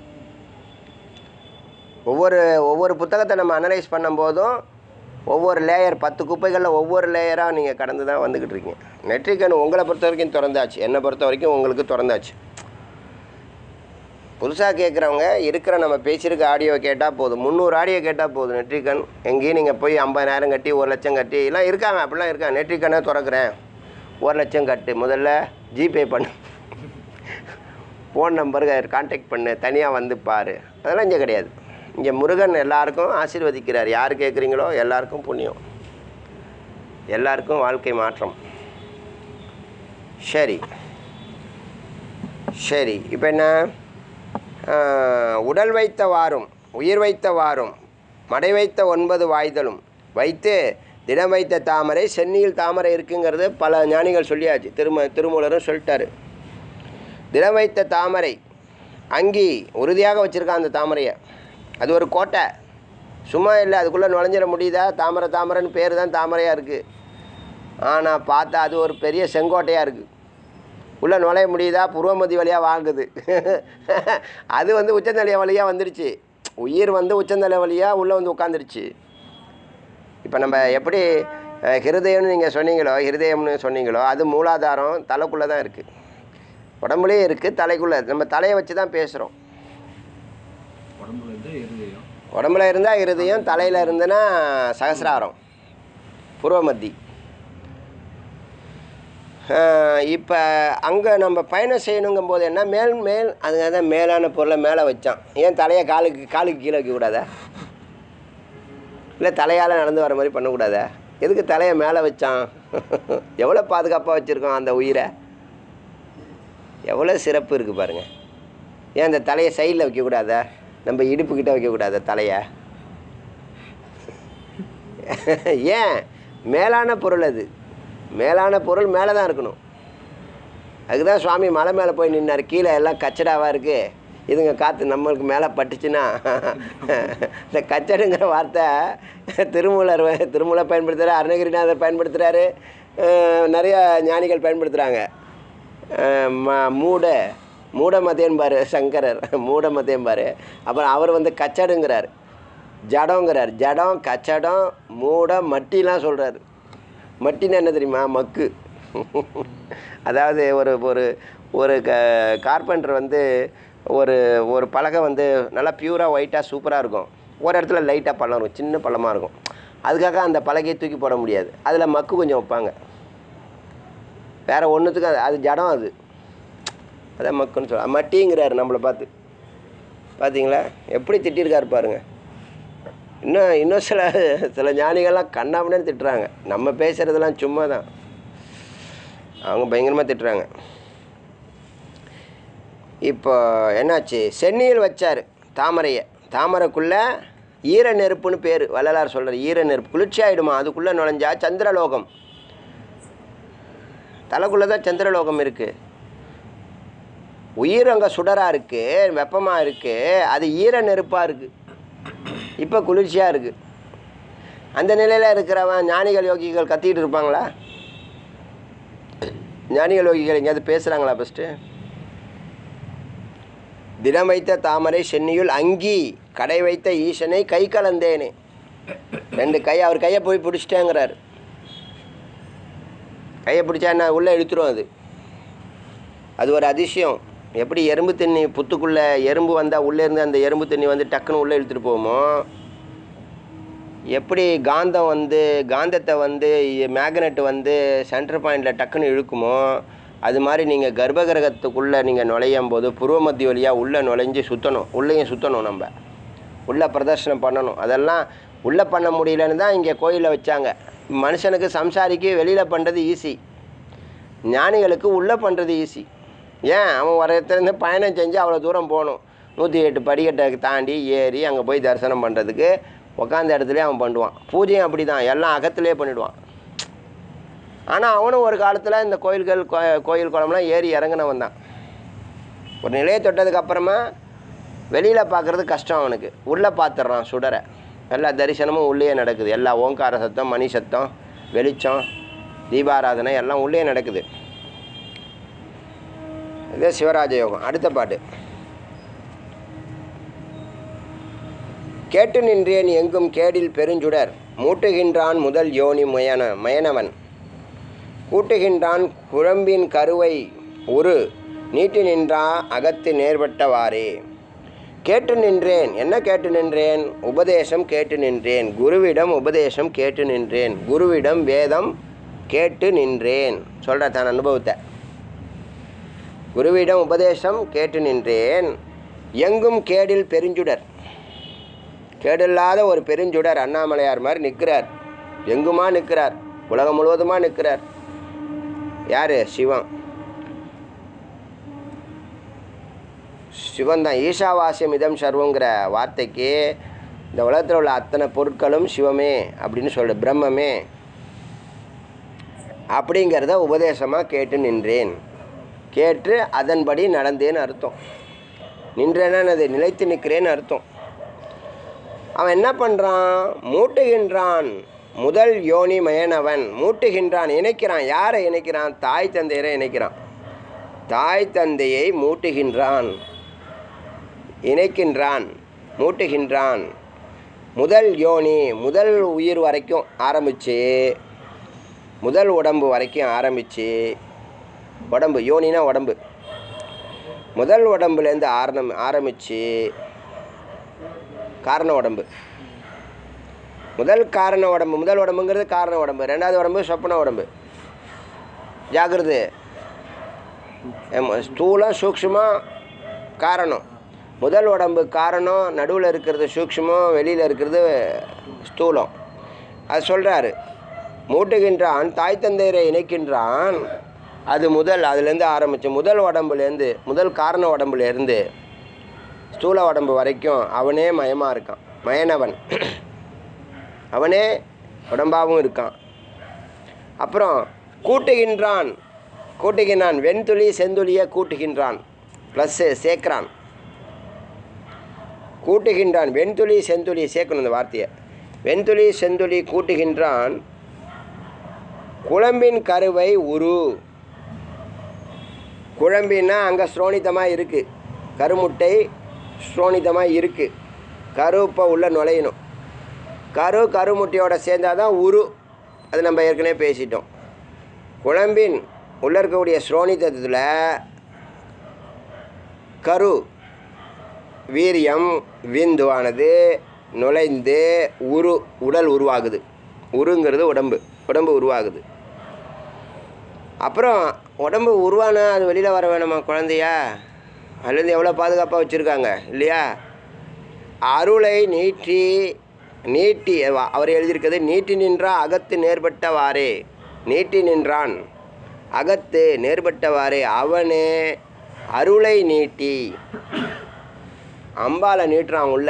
ஒவ்வொரு ஒவ்வொரு புத்தகத்தை நம்ம அனலைஸ் பண்ணும்போதும் ஒவ்வொரு லேயர் பத்து குப்பைகளில் ஒவ்வொரு லேயராக நீங்கள் கடந்து தான் வந்துக்கிட்டு இருக்கீங்க நெற்றிக்கண் உங்களை பொறுத்த வரைக்கும் திறந்தாச்சு என்னை பொறுத்த வரைக்கும் உங்களுக்கு திறந்தாச்சு புதுசாக கேட்குறவங்க இருக்கிற நம்ம பேசியிருக்க ஆடியோ கேட்டால் போதும் முந்நூறு ஆடியோ கேட்டால் போதும் நெற்றிக்கண் எங்கேயும் நீங்கள் போய் ஐம்பதாயிரம் கட்டி ஒரு லட்சம் கட்டி எல்லாம் இருக்காங்க அப்படிலாம் இருக்காங்க நெற்றிக்கண்ணை திறக்கிறேன் ஒரு லட்சம் கட்டு முதல்ல ஜிபே பண்ணு ஃபோன் நம்பருக்கு கான்டாக்ட் பண்ணு தனியாக வந்து பாரு அதெல்லாம் இங்கே கிடையாது இங்கே முருகன் எல்லாருக்கும் ஆசீர்வதிக்கிறார் யார் கேட்குறீங்களோ எல்லாருக்கும் புண்ணியம் எல்லாருக்கும் வாழ்க்கை மாற்றம் சரி சரி இப்போ என்ன ஆஹ், உடல் வைத்த வாரும் உயிர் வைத்த வாரும் மடை வைத்த ஒன்பது வாய்தலும் வைத்து திடம் வைத்த தாமரை சென்னியில் தாமரை இருக்குங்கிறது பல ஞானிகள் சொல்லியாச்சு திரும திருமூலரும் சொல்லிட்டாரு திடம் வைத்த தாமரை அங்கி உறுதியாக வச்சுருக்கான் அந்த தாமரையை அது ஒரு கோட்டை சும்மா இல்லை அதுக்குள்ளே நுழைஞ்சிட முடியுதா தாமரை தாமரைன்னு பேர் தான் தாமரையாக இருக்குது ஆனால் பார்த்தா அது ஒரு பெரிய செங்கோட்டையாக இருக்குது உள்ளே நுழைய முடியுதா புருவமதி வழியாக வாங்குது அது வந்து உச்சந்தலைய வழியாக வந்துடுச்சு உயிர் வந்து உச்சந்தலை வழியாக உள்ளே வந்து உட்காந்துருச்சு இப்போ நம்ம எப்படி அஹ், ஹிருதயம்னு நீங்கள் சொன்னீங்களோ ஹிருதயம்னு சொன்னீங்களோ அது மூலாதாரம் தலைக்குள்ளே தான் இருக்குது உடம்புலேயே இருக்குது தலைக்குள்ளே நம்ம தலையை வச்சு தான் பேசுகிறோம் உடம்புல இருந்து இருதயம் உடம்புல இருந்தால் இருதயம் தலையில் இருந்துன்னா சகசிராரம் புருவமத்தி இப்போ அங்கே நம்ம பயணம் செய்யணுங்கும் போது என்ன மேல் மேல் அதுங்க தான் மேலான பொருளை மேலே வச்சான் ஏன் தலையை காலுக்கு காலுக்கு கீழே வைக்கக்கூடாதா இல்லை தலையால் நடந்து வர மாதிரி பண்ணக்கூடாதா எதுக்கு தலையை மேலே வச்சான் எவ்வளோ பாதுகாப்பாக வச்சுருக்கோம் அந்த உயிரை எவ்வளோ சிறப்பு இருக்குது பாருங்கள் ஏன் அந்த தலையை சைடில் வைக்கக்கூடாதா நம்ம இடுப்புக்கிட்ட வைக்கக்கூடாதா தலையை ஏன் மேலான பொருள் அது மேலான பொருள் மேலே தான் இருக்கணும் அதுக்கு தான் சுவாமி மலை மேலே போய் நின்னார் கீழே எல்லாம் கச்சடாவாக இருக்குது இதுங்க காற்று நம்மளுக்கு மேலே பட்டுச்சுன்னா இந்த கச்சடுங்கிற வார்த்தை திருமூலர் வ- திருமூலர் பயன்படுத்துகிறார் அருணகிரிநாதர் பயன்படுத்துகிறாரு நிறைய ஞானிகள் பயன்படுத்துகிறாங்க ம மூட மூடமதேன்பார் சங்கரர் மூடமதேன்பார் அப்புறம் அவர் வந்து கச்சடுங்கிறார் ஜடங்கிறார் ஜடம் கச்சடம் மூட மட்டிலாம் சொல்கிறாரு மட்டின்னா என்ன தெரியுமா மக்கு அதாவது ஒரு ஒரு ஒரு க கார்பெண்டர் வந்து ஒரு ஒரு பலகை வந்து நல்லா பியூராக ஒயிட்டாக சூப்பராக இருக்கும் ஒரு இடத்துல லைட்டாக பள்ளம் இருக்கும் சின்ன பள்ளமாக இருக்கும் அதுக்காக அந்த பலகையை தூக்கி போட முடியாது அதில் மக்கு கொஞ்சம் வைப்பாங்க வேறு ஒன்றுத்துக்கு அது அது ஜடம் அது அதான் மக்குன்னு சொல்ல மட்டிங்கிறாரு நம்மளை பார்த்து பார்த்தீங்களா எப்படி திட்டிருக்காரு பாருங்க இன்னும் இன்னும் சில சில ஞானிகள்லாம் கண்ணாமனு திட்டுறாங்க நம்ம பேசுகிறதெல்லாம் சும்மா தான் அவங்க பயங்கரமாக திட்டுறாங்க இப்போ என்னாச்சு சென்னியில் வச்சார் தாமரையை தாமரைக்குள்ளே ஈர நெருப்புன்னு பேர் வள்ளலார் சொல்கிறார் ஈர நெருப்பு குளிர்ச்சி ஆகிடுமா அதுக்குள்ளே நுழைஞ்சா சந்திரலோகம் தலைக்குள்ளே தான் சந்திரலோகம் இருக்குது உயிர் அங்கே சுடராக இருக்குது வெப்பமாக இருக்குது அது ஈர நெருப்பாக இருக்குது இப்போ குளிர்ச்சியாக இருக்குது அந்த நிலையில் இருக்கிறவன் ஞானிகள் யோகிகள் கத்திட்டு இருப்பாங்களா ஞானிகள் யோகிகள் எங்கேயாவது பேசுகிறாங்களா ஃபஸ்ட்டு தினம் வைத்த தாமரை சென்னியுள் அங்கி கடை வைத்த ஈசனை கை கலந்தேனே ரெண்டு கை அவர் கையை போய் பிடிச்சிட்டேங்கிறார் கையை பிடிச்சா என்ன உள்ளே இழுத்துரும் அது அது ஒரு அதிசயம் எப்படி எறும்பு தண்ணி புத்துக்குள்ளே எறும்பு வந்தால் உள்ளே இருந்து அந்த எறும்பு தண்ணி வந்து டக்குன்னு உள்ளே இழுத்துட்டு போகுமோ எப்படி காந்தம் வந்து காந்தத்தை வந்து மேக்னெட் வந்து சென்டர் பாயிண்டில் டக்குன்னு இழுக்குமோ அது மாதிரி நீங்கள் கர்ப்பகிரகத்துக்குள்ளே நீங்கள் நுழையும் போது புருவ மத்திய வழியாக உள்ளே நுழைஞ்சு சுற்றணும் உள்ளேயும் சுற்றணும் நம்ம உள்ளே பிரதர்ஷனம் பண்ணணும் அதெல்லாம் உள்ளே பண்ண முடியலன்னு தான் இங்கே கோயிலில் வச்சாங்க மனுஷனுக்கு சம்சாரிக்கு வெளியில் பண்ணுறது ஈஸி ஞானிகளுக்கு உள்ளே பண்ணுறது ஈஸி ஏன் அவன் ஒரு இடத்துலேருந்து பயணம் செஞ்சு அவ்வளோ தூரம் போகணும் நூற்றி எட்டு படிக்கட்டை தாண்டி ஏறி அங்கே போய் தரிசனம் பண்ணுறதுக்கு உட்காந்த இடத்துலயே அவன் பண்ணுவான் பூஜையும் அப்படி தான் எல்லாம் அகத்திலே பண்ணிடுவான் ஆனால் அவனும் ஒரு காலத்தில் இந்த கோயில்கள் கோ- கோயில் குளம்லாம் ஏறி இறங்குனவன் தான் ஒரு நிலையை தொட்டதுக்கு அப்புறமா வெளியில் பார்க்குறது கஷ்டம் அவனுக்கு உள்ளே பார்த்துட்றான் சுடரை எல்லா தரிசனமும் உள்ளே நடக்குது எல்லா ஓங்கார சத்தம் மணி சத்தம் வெளிச்சம் தீபாராதனை எல்லாம் உள்ளே நடக்குது இதே சிவராஜ யோகம் அடுத்த பாட்டு கேட்டு நின்றேன் எங்கும் கேடில் பெருஞ்சுடர் மூட்டுகின்றான் முதல் யோனி முயன மயனவன் கூட்டுகின்றான் குழம்பின் கருவை உரு நீட்டி நின்றா அகத்து நேர்பட்டவாறே கேட்டு நின்றேன் என்ன கேட்டு நின்றேன் உபதேசம் கேட்டு நின்றேன் குருவிடம் உபதேசம் கேட்டு நின்றேன் குருவிடம் வேதம் கேட்டு நின்றேன் சொல்கிற தன் அனுபவத்தை குருவிடம் உபதேசம் கேட்டு நின்றேன் எங்கும் கேடில் பெருஞ்சுடர் கேடில்லாத ஒரு பெருஞ்சுடர் அண்ணாமலையார் மாதிரி நிற்கிறார் எங்குமா நிற்கிறார் உலகம் முழுவதுமா நிற்கிறார் யார் சிவன் சிவன் தான் ஈஷாவாசியம் இதம் சர்வங்கிற வார்த்தைக்கு இந்த உலகத்தில் உள்ள அத்தனை பொருட்களும் சிவமே அப்படின்னு சொல்லு பிரம்மமே அப்படிங்கிறத உபதேசமாக கேட்டு நின்றேன் கேட்டு அதன்படி நடந்தேன்னு அர்த்தம் நின்றேன்னா அது நிலைத்து நிற்கிறேன்னு அர்த்தம் அவன் என்ன பண்ணுறான் மூட்டுகின்றான் முதல் யோனி மயனவன் மூட்டுகின்றான் இணைக்கிறான் யாரை இணைக்கிறான் தாய் தந்தையரை இணைக்கிறான் தாய் தந்தையை மூட்டுகின்றான் இணைக்கின்றான் மூட்டுகின்றான் முதல் யோனி முதல் உயிர் வரைக்கும் ஆரம்பித்து முதல் உடம்பு வரைக்கும் ஆரம்பித்து உடம்பு யோனினா உடம்பு முதல் உடம்புலேருந்து ஆரணம் ஆரம்பித்து காரண உடம்பு முதல் காரண உடம்பு முதல் உடம்புங்கிறது காரண உடம்பு ரெண்டாவது உடம்பு சொப்பன உடம்பு ஜாக்கிரது ஸ்தூலம் சூக்ஷ்மம் காரணம் முதல் உடம்பு காரணம் நடுவில் இருக்கிறது சூக்ஷ்மம் வெளியில் இருக்கிறது ஸ்தூலம் அது சொல்கிறாரு மூட்டுகின்றான் தாய் தந்தையரை இணைக்கின்றான் அது முதல் அதுலேருந்து ஆரம்பிச்சு முதல் உடம்புலேருந்து முதல் காரண உடம்புலேருந்து ஸ்தூல உடம்பு வரைக்கும் அவனே மயமாக இருக்கான் மயனவன் அவனே உடம்பாகவும் இருக்கான் அப்புறம் கூட்டுகின்றான் கூட்டுகின்றான் வெண்துளி செந்துளியை கூட்டுகின்றான் ப்ளஸ்ஸு சேர்க்குறான் கூட்டுகின்றான் வெண்துளி செந்துளி சேர்க்கணும் இந்த வார்த்தையை வெண்துளி செந்துளி கூட்டுகின்றான் குழம்பின் கருவை உரு குழம்பின்னா அங்கே ஸ்ரோனிதமாக இருக்குது கருமுட்டை ஸ்ரோனிதமாக இருக்குது கரு இப்போ உள்ளே நுழையணும் கரு கருமுட்டையோட சேர்ந்தாதான் தான் உரு அது நம்ம ஏற்கனவே பேசிட்டோம் குழம்பின் உள்ளே இருக்கக்கூடிய ஸ்ரோனிதத்தில் கரு வீரியம் விந்துவானது நுழைந்து உரு உடல் உருவாகுது உருங்கிறது உடம்பு உடம்பு உருவாகுது அப்புறம் உடம்பு உருவானா அது வெளியில் வர வேணுமா குழந்தையா அதுலேருந்து எவ்வளோ பாதுகாப்பாக வச்சுருக்காங்க இல்லையா அருளை நீட்டி நீட்டி அவ- அவர் எழுதியிருக்கிறது நீட்டி நின்றா அகத்து நேர்பட்டவாறே நீட்டி நின்றான் அகத்து நேர்பட்டவாறே அவனே அருளை நீட்டி அம்பால நீட்டுறான் உள்ள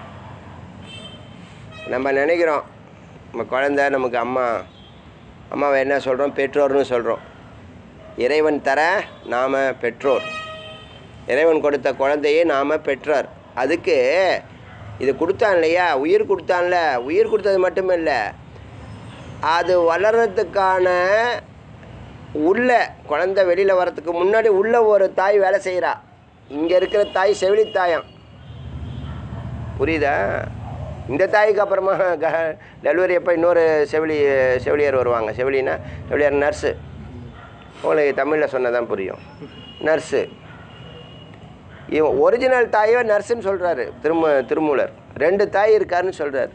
நம்ம நினைக்கிறோம் நம்ம குழந்த நமக்கு அம்மா அம்மாவை என்ன சொல்கிறோம் பெற்றோர்னு சொல்கிறோம் இறைவன் தர நாம் பெற்றோர் இறைவன் கொடுத்த குழந்தையே நாம் பெற்றார் அதுக்கு இது கொடுத்தான் இல்லையா உயிர் கொடுத்தான்ல உயிர் கொடுத்தது மட்டும் இல்லை அது வளர்கிறதுக்கான உள்ள குழந்தை வெளியில் வர்றதுக்கு முன்னாடி உள்ள ஒரு தாய் வேலை செய்கிறா இங்கே இருக்கிற தாய் செவிலித்தாயம் புரியுதா இந்த தாய்க்கு அப்புறமா க டெலிவரி அப்போ இன்னொரு செவிலி செவிலியர் வருவாங்க செவிலினா செவிலியர் நர்ஸு உங்களுக்கு தமிழில் சொன்னதான் புரியும் நர்ஸு இவன் ஒரிஜினல் தாயோ நர்ஸுன்னு சொல்கிறாரு திரும திருமூலர் ரெண்டு தாய் இருக்காருன்னு சொல்கிறார்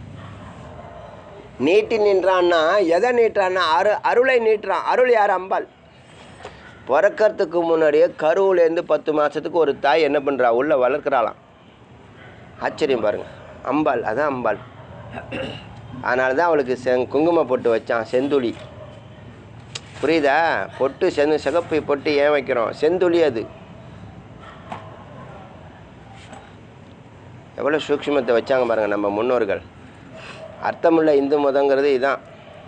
நீட்டி நின்றான்னா எதை நீட்டுறான்னா அரு அருளை நீட்டுறான் அருள் யார் அம்பாள் பிறக்கறதுக்கு முன்னாடியே கருவுலேருந்து பத்து மாதத்துக்கு ஒரு தாய் என்ன பண்ணுறா உள்ளே வளர்க்குறாளாம் ஆச்சரியம் பாருங்கள் அம்பாள் அதான் அம்பாள் அதனால தான் அவளுக்கு செங் குங்கும பொட்டு வச்சான் செந்துளி புரியுதா பொட்டு செந்து சிகப்பு பொட்டு ஏன் வைக்கிறோம் செந்துளி அது எவ்வளோ சூக்ஷ்மத்தை வச்சாங்க பாருங்கள் நம்ம முன்னோர்கள் அர்த்தமுள்ள இந்து மதங்கிறது இதான்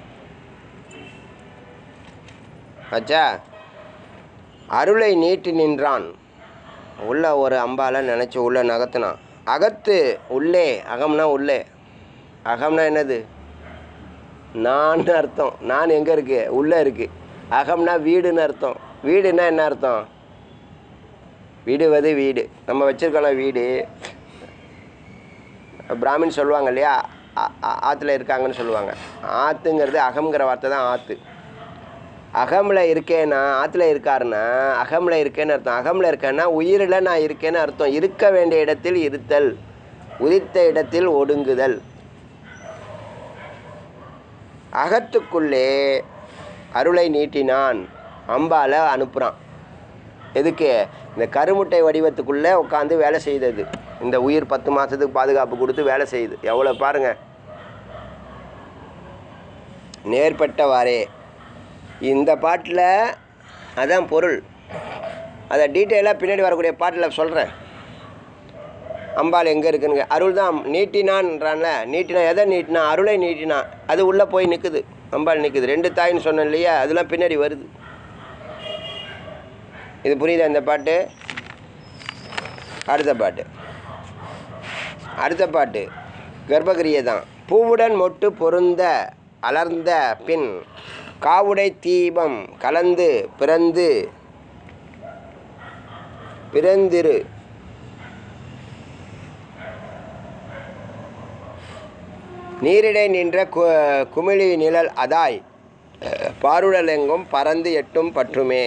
ஆச்சா அருளை நீட்டி நின்றான் உள்ள ஒரு அம்பால நினச்சி உள்ள நகர்த்தினான் அகத்து உள்ளே அகம்னா உள்ளே அகம்னா என்னது நான் அர்த்தம் நான் எங்கே இருக்கு உள்ளே இருக்கு அகம்னா வீடுன்னு அர்த்தம் வீடுன்னா என்ன அர்த்தம் வீடுவது வீடு நம்ம வச்சிருக்கோம் வீடு பிராமின் சொல்லுவாங்க இல்லையா ஆ- ஆ- ஆத்துல இருக்காங்கன்னு சொல்லுவாங்க ஆத்துங்கிறது அகம்ங்கிற வார்த்தை தான் ஆத்து அகமில் இருக்கேன்னா ஆற்றுல இருக்காருன்னா அகமில் இருக்கேன்னு அர்த்தம் அகமில் இருக்கேன்னா உயிரில் நான் இருக்கேன்னு அர்த்தம் இருக்க வேண்டிய இடத்தில் இருத்தல் உதித்த இடத்தில் ஒடுங்குதல் அகத்துக்குள்ளே அருளை நீட்டினான் அம்பால அனுப்புகிறான் எதுக்கு இந்த கருமுட்டை வடிவத்துக்குள்ளே உட்காந்து வேலை செய்தது இந்த உயிர் பத்து மாதத்துக்கு பாதுகாப்பு கொடுத்து வேலை செய்யுது எவ்வளோ பாருங்கள் நேர்பட்டவாறே இந்த பாட்டில் அதான் பொருள் அதை டீட்டெயிலாக பின்னாடி வரக்கூடிய பாட்டில் சொல்கிறேன் அம்பாள் எங்கே இருக்குன்னு அருள் தான் நீட்டினான்றான்ல நீட்டினா எதை நீட்டினா அருளை நீட்டினா அது உள்ளே போய் நிற்குது அம்பாள் நிற்குது ரெண்டு தாயின்னு சொன்னேன் இல்லையா அதெல்லாம் பின்னாடி வருது இது புரியுதா இந்த பாட்டு அடுத்த பாட்டு அடுத்த பாட்டு கர்ப்பகிரியை தான் பூவுடன் மொட்டு பொருந்த அலர்ந்த பின் காவுடை தீபம் கலந்து பிறந்து பிறந்திரு நீரிடை நின்ற கு குமிழி நிழல் அதாய் பாருடலெங்கும் பறந்து எட்டும் பற்றுமே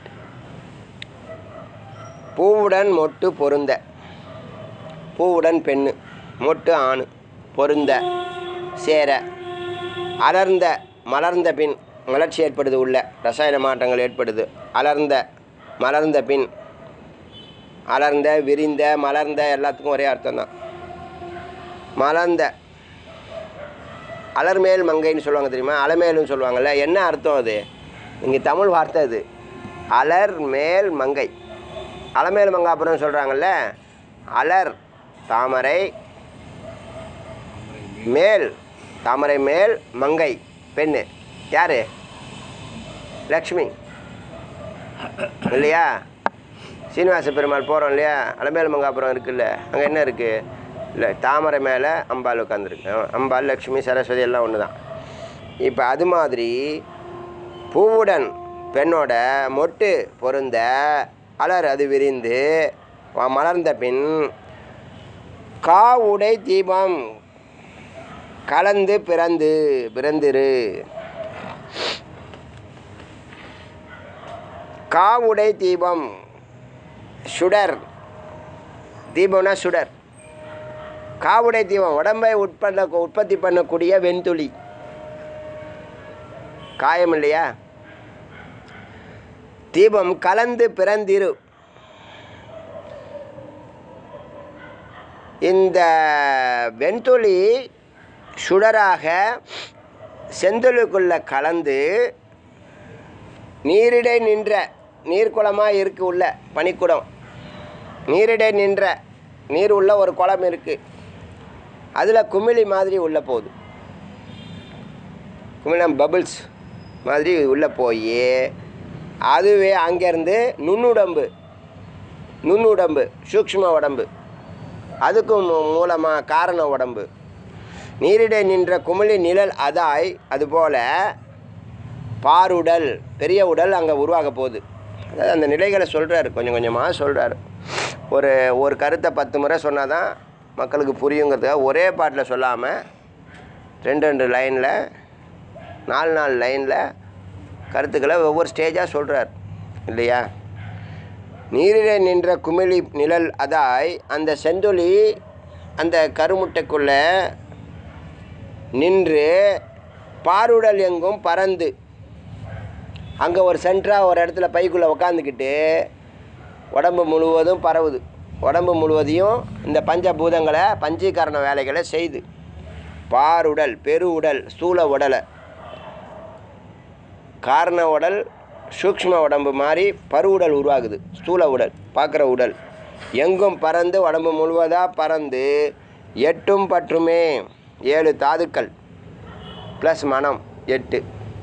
பூவுடன் மொட்டு பொருந்த பூவுடன் பெண்ணு மொட்டு ஆணு பொருந்த சேர அலர்ந்த மலர்ந்த பின் மலர்ச்சி ஏற்படுது உள்ள ரசாயன மாற்றங்கள் ஏற்படுது அலர்ந்த மலர்ந்த பின் அலர்ந்த விரிந்த மலர்ந்த எல்லாத்துக்கும் ஒரே அர்த்தம் தான் மலர்ந்த அலர்மேல் மங்கைன்னு சொல்லுவாங்க தெரியுமா அலமேலுன்னு சொல்லுவாங்கல்ல என்ன அர்த்தம் அது இங்கே தமிழ் வார்த்தை அது அலர் மேல் மங்கை அலமேல் மங்காபுரம் சொல்கிறாங்கல்ல அலர் தாமரை மேல் தாமரை மேல் மங்கை பெண்ணு யார் லக்ஷ்மி இல்லையா சீனிவாச பெருமாள் போகிறோம் இல்லையா அலமேல் மங்காபுரம் இருக்குல்ல அங்கே என்ன இருக்குது இல்லை தாமரை மேலே அம்பாள் உட்காந்துருக்கு அம்பாள் லக்ஷ்மி சரஸ்வதி எல்லாம் ஒன்று தான் இப்போ அது மாதிரி பூவுடன் பெண்ணோட மொட்டு பொருந்த அலர் அது விரிந்து வ- மலர்ந்த பின் கா உடை தீபம் கலந்து பிறந்து பிறந்திரு காவுடை தீபம் சுடர் தீபம்னா சுடர் காவுடை தீபம் உடம்பை உட்பட உற்பத்தி பண்ணக்கூடிய வெண்துளி காயம் இல்லையா தீபம் கலந்து பிறந்திரு இந்த வெண்துளி சுடராக செந்தொழுக்குள்ள கலந்து நீரிடை நின்ற நீர்க்குளமாக இருக்கு உள்ள பனிக்குடம் நீரிடை நின்ற நீர் உள்ள ஒரு குளம் இருக்குது அதில் குமிழி மாதிரி உள்ளே போகுது குமிழம் பபிள்ஸ் மாதிரி உள்ளே போய் அதுவே அங்கேருந்து நுண்ணுடம்பு நுண்ணுடம்பு சூக்ஷ்ம உடம்பு அதுக்கும் மூ- மூலமாக காரண உடம்பு நீரிடை நின்ற குமிழி நிழல் அதாய் அதுபோல பாருடல் பெரிய உடல் அங்கே உருவாக போகுது அதாவது அந்த நிலைகளை சொல்கிறாரு கொஞ்சம் கொஞ்சமாக சொல்கிறாரு ஒரு ஒரு கருத்தை பத்து முறை சொன்னால் தான் மக்களுக்கு புரியுங்கிறதுக்காக ஒரே பாட்டில் சொல்லாமல் ரெண்டு ரெண்டு லைனில் நாலு நாலு லைனில் கருத்துக்களை ஒவ்வொரு ஸ்டேஜாக சொல்கிறார் இல்லையா நீரிலே நின்ற குமிழி நிழல் அதாய் அந்த செந்தொளி அந்த கருமுட்டைக்குள்ளே நின்று பாருடல் எங்கும் பறந்து அங்கே ஒரு சென்டராக ஒரு இடத்துல பைக்குள்ளே உக்காந்துக்கிட்டு உடம்பு முழுவதும் பரவுது உடம்பு முழுவதையும் இந்த பஞ்சபூதங்களை பஞ்சீகரண வேலைகளை செய்து பாருடல் பெரு உடல் ஸ்தூல உடலை காரண உடல் சூக்ஷ்ம உடம்பு மாதிரி பரு உடல் உருவாகுது ஸ்தூல உடல் பார்க்குற உடல் எங்கும் பறந்து உடம்பு முழுவதாக பறந்து எட்டும் பற்றுமே ஏழு தாதுக்கள் ப்ளஸ் மனம் எட்டு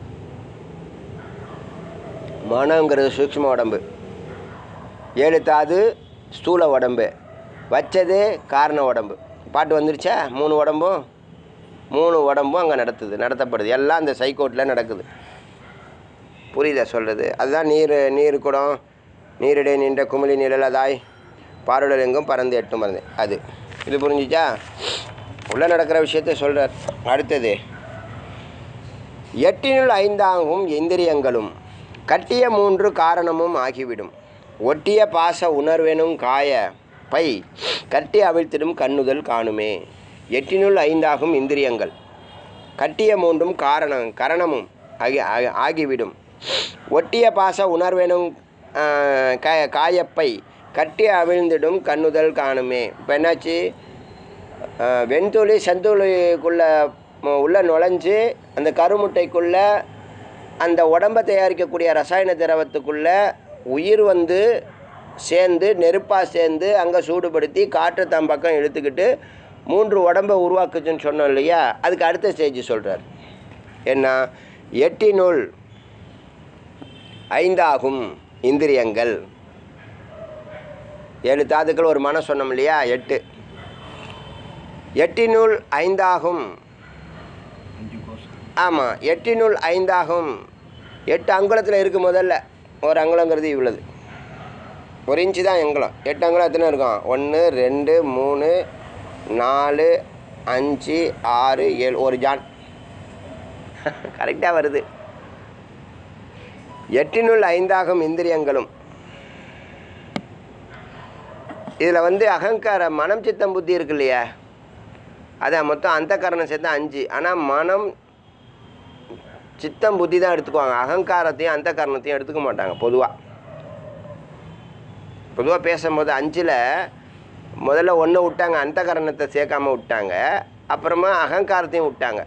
மனங்கிறது சூக்ஷ்ம உடம்பு ஏழு தாது ஸ்தூல உடம்பு வச்சது காரண உடம்பு பாட்டு வந்துருச்சா மூணு உடம்பும் மூணு உடம்பும் அங்கே நடத்துது நடத்தப்படுது எல்லாம் அந்த சைக்கோட்டில் நடக்குது புரியுதா சொல்கிறது அதுதான் நீர் நீர் குடம் நீரிடை நின்ற குமிழி நிழலதாய் பாருடல் எங்கும் பறந்து எட்டும் மறந்து அது இது புரிஞ்சுச்சா உள்ளே நடக்கிற விஷயத்த சொல்கிறார் அடுத்தது எட்டினுள் ஐந்தாகும் இந்திரியங்களும் கட்டிய மூன்று காரணமும் ஆகிவிடும் ஒட்டிய பாச உணர்வெனும் காய பை கட்டி அவிழ்த்திடும் கண்ணுதல் காணுமே எட்டினுள் ஐந்தாகும் இந்திரியங்கள் கட்டிய மூன்றும் காரணம் கரணமும் ஆகி ஆகி- ஆகிவிடும் ஒட்டிய பாச உணர்வெனும் ஆஹ், காய காயப்பை கட்டி அவிழ்ந்திடும் கண்ணுதல் காணுமே இப்போ என்னாச்சு ஆஹ், வெண்துளி செந்துளிக்குள்ளே உள்ளே நுழைஞ்சு அந்த கருமுட்டைக்குள்ளே அந்த உடம்பை தயாரிக்கக்கூடிய ரசாயன திரவத்துக்குள்ளே உயிர் வந்து சேர்ந்து நெருப்பாக சேர்ந்து அங்கே சூடுபடுத்தி காற்றை தம் பக்கம் இழுத்துக்கிட்டு மூன்று உடம்பை உருவாக்குச்சுன்னு சொன்னோம் இல்லையா அதுக்கு அடுத்த ஸ்டேஜ் சொல்கிறார் என்ன எட்டினுள் ஐந்தாகும் இந்திரியங்கள் ஏழு தாதுக்கள் ஒரு மனம் சொன்னோம் இல்லையா எட்டு எட்டினுள் ஐந்தாகும் அஞ்சு கோஷம் ஆமாம் எட்டினுள் ஐந்தாகும் எட்டு அங்குலத்தில் இருக்குது முதல்ல ஒரு அங்குலங்கிறது இவ்வளவு ஒரு இன்ச்சு தான் அங்குலம் எட்டு அங்குலம் எத்தனை இருக்கும் ஒன்று ரெண்டு மூணு நாலு அஞ்சு ஆறு ஏழு ஒரு ஜான் கரெக்டாக வருது எட்டினுள் ஐந்தாகும் இந்திரியங்களும் இதில் வந்து அகங்கார மனம் சித்தம் புத்தி இருக்கு இல்லையா அதான் மொத்தம் அந்த காரணம் சேர்த்து அஞ்சு ஆனால் மனம் சித்தம் புத்தி தான் எடுத்துக்குவாங்க அகங்காரத்தையும் அந்த கரணத்தையும் எடுத்துக்க மாட்டாங்க பொதுவாக பொதுவாக பேசும்போது அஞ்சில் முதல்ல ஒன்று விட்டாங்க அந்த கரணத்தை சேர்க்காம விட்டாங்க அப்புறமா அகங்காரத்தையும் விட்டாங்க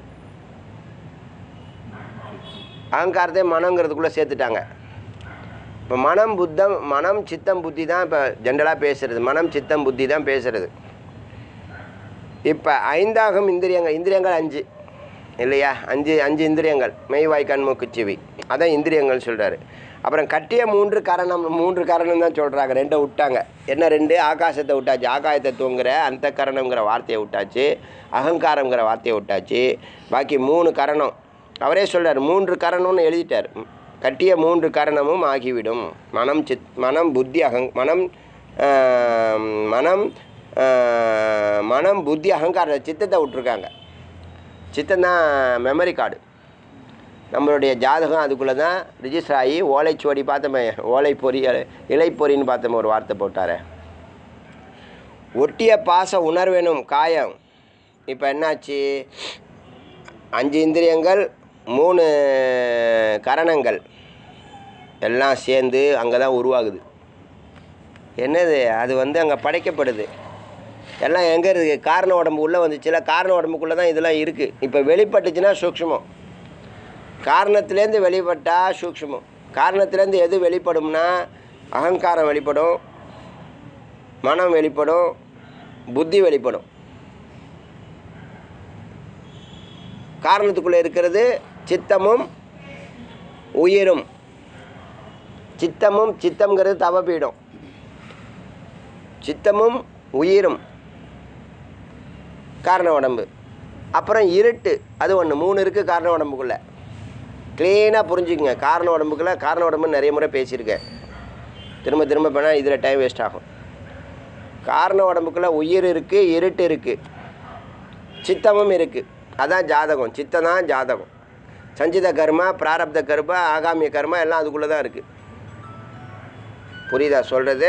அகங்காரத்தையும் மனங்கிறதுக்குள்ளே சேர்த்துட்டாங்க இப்போ மனம் புத்தம் மனம் சித்தம் புத்தி தான் இப்போ ஜென்ரலாக பேசுறது மனம் சித்தம் புத்தி தான் பேசுறது இப்போ ஐந்தாகும் இந்திரியங்கள் இந்திரியங்கள் அஞ்சு இல்லையா அஞ்சு அஞ்சு இந்திரியங்கள் மெய்வாய் கண்மூக்கு செவி அதான் இந்திரியங்கள் சொல்கிறாரு அப்புறம் கட்டிய மூன்று காரணம் மூன்று காரணம் தான் சொல்கிறாங்க ரெண்டை விட்டாங்க என்ன ரெண்டு ஆகாசத்தை விட்டாச்சு ஆகாயத்தை தூங்குற அந்த கரணங்கிற வார்த்தையை விட்டாச்சு அகங்காரங்கிற வார்த்தையை விட்டாச்சு பாக்கி மூணு கரணம் அவரே சொல்றார் மூன்று கரணம்னு எழுதிட்டார் கட்டிய மூன்று கரணமும் ஆகிவிடும் மனம் சித் மனம் புத்தி அகங் மனம் ஆஹ், மனம் ஆஹ், மனம் புத்தி அகங்கார சித்தத்தை விட்ருக்காங்க சித்தம் தான் மெமரி கார்டு நம்மளுடைய ஜாதகம் அதுக்குள்ளே தான் ரிஜிஸ்டர் ஆகி ஓலைச்சுவடி பார்த்தோமே ஓலை பொறி இலைப்பொறின்னு பார்த்தோமே ஒரு வார்த்தை போட்டாரே ஒட்டிய பாச உணர்வெனும் காயம் இப்போ என்னாச்சு அஞ்சு இந்திரியங்கள் மூணு கரணங்கள் எல்லாம் சேர்ந்து அங்கே தான் உருவாகுது என்னது அது வந்து அங்கே படைக்கப்படுது எல்லாம் எங்கே இருக்குது காரண உடம்பு உள்ளே வந்துச்சுல காரண உடம்புக்குள்ளே தான் இதெல்லாம் இருக்குது இப்போ வெளிப்பட்டுச்சுன்னா சூக்ஷ்மம் காரணத்துலேருந்து வெளிப்பட்டா சூக்ஷ்மம் காரணத்துலேருந்து எது வெளிப்படும்னா அகங்காரம் வெளிப்படும் மனம் வெளிப்படும் புத்தி வெளிப்படும் காரணத்துக்குள்ளே இருக்கிறது சித்தமும் உயிரும் சித்தமும் சித்தம்ங்கிறது தவபீடம் சித்தமும் உயிரும் காரண உடம்பு அப்புறம் இருட்டு அது ஒன்று மூணு இருக்குது காரண உடம்புக்குள்ளே க்ளீனாக புரிஞ்சுக்குங்க காரண உடம்புக்குள்ளே காரண உடம்பு நிறைய முறை பேசியிருக்கேன் திரும்ப திரும்ப பண்ணால் இதில் டைம் வேஸ்ட் ஆகும் காரண உடம்புக்குள்ளே உயிர் இருக்குது இருட்டு இருக்குது சித்தமும் இருக்குது அதான் ஜாதகம் சித்தம் தான் ஜாதகம் சஞ்சித கர்மா பிராரப்த கர்மா ஆகாமிய கர்மா எல்லாம் அதுக்குள்ளே தான் இருக்குது புரியுதா சொல்கிறது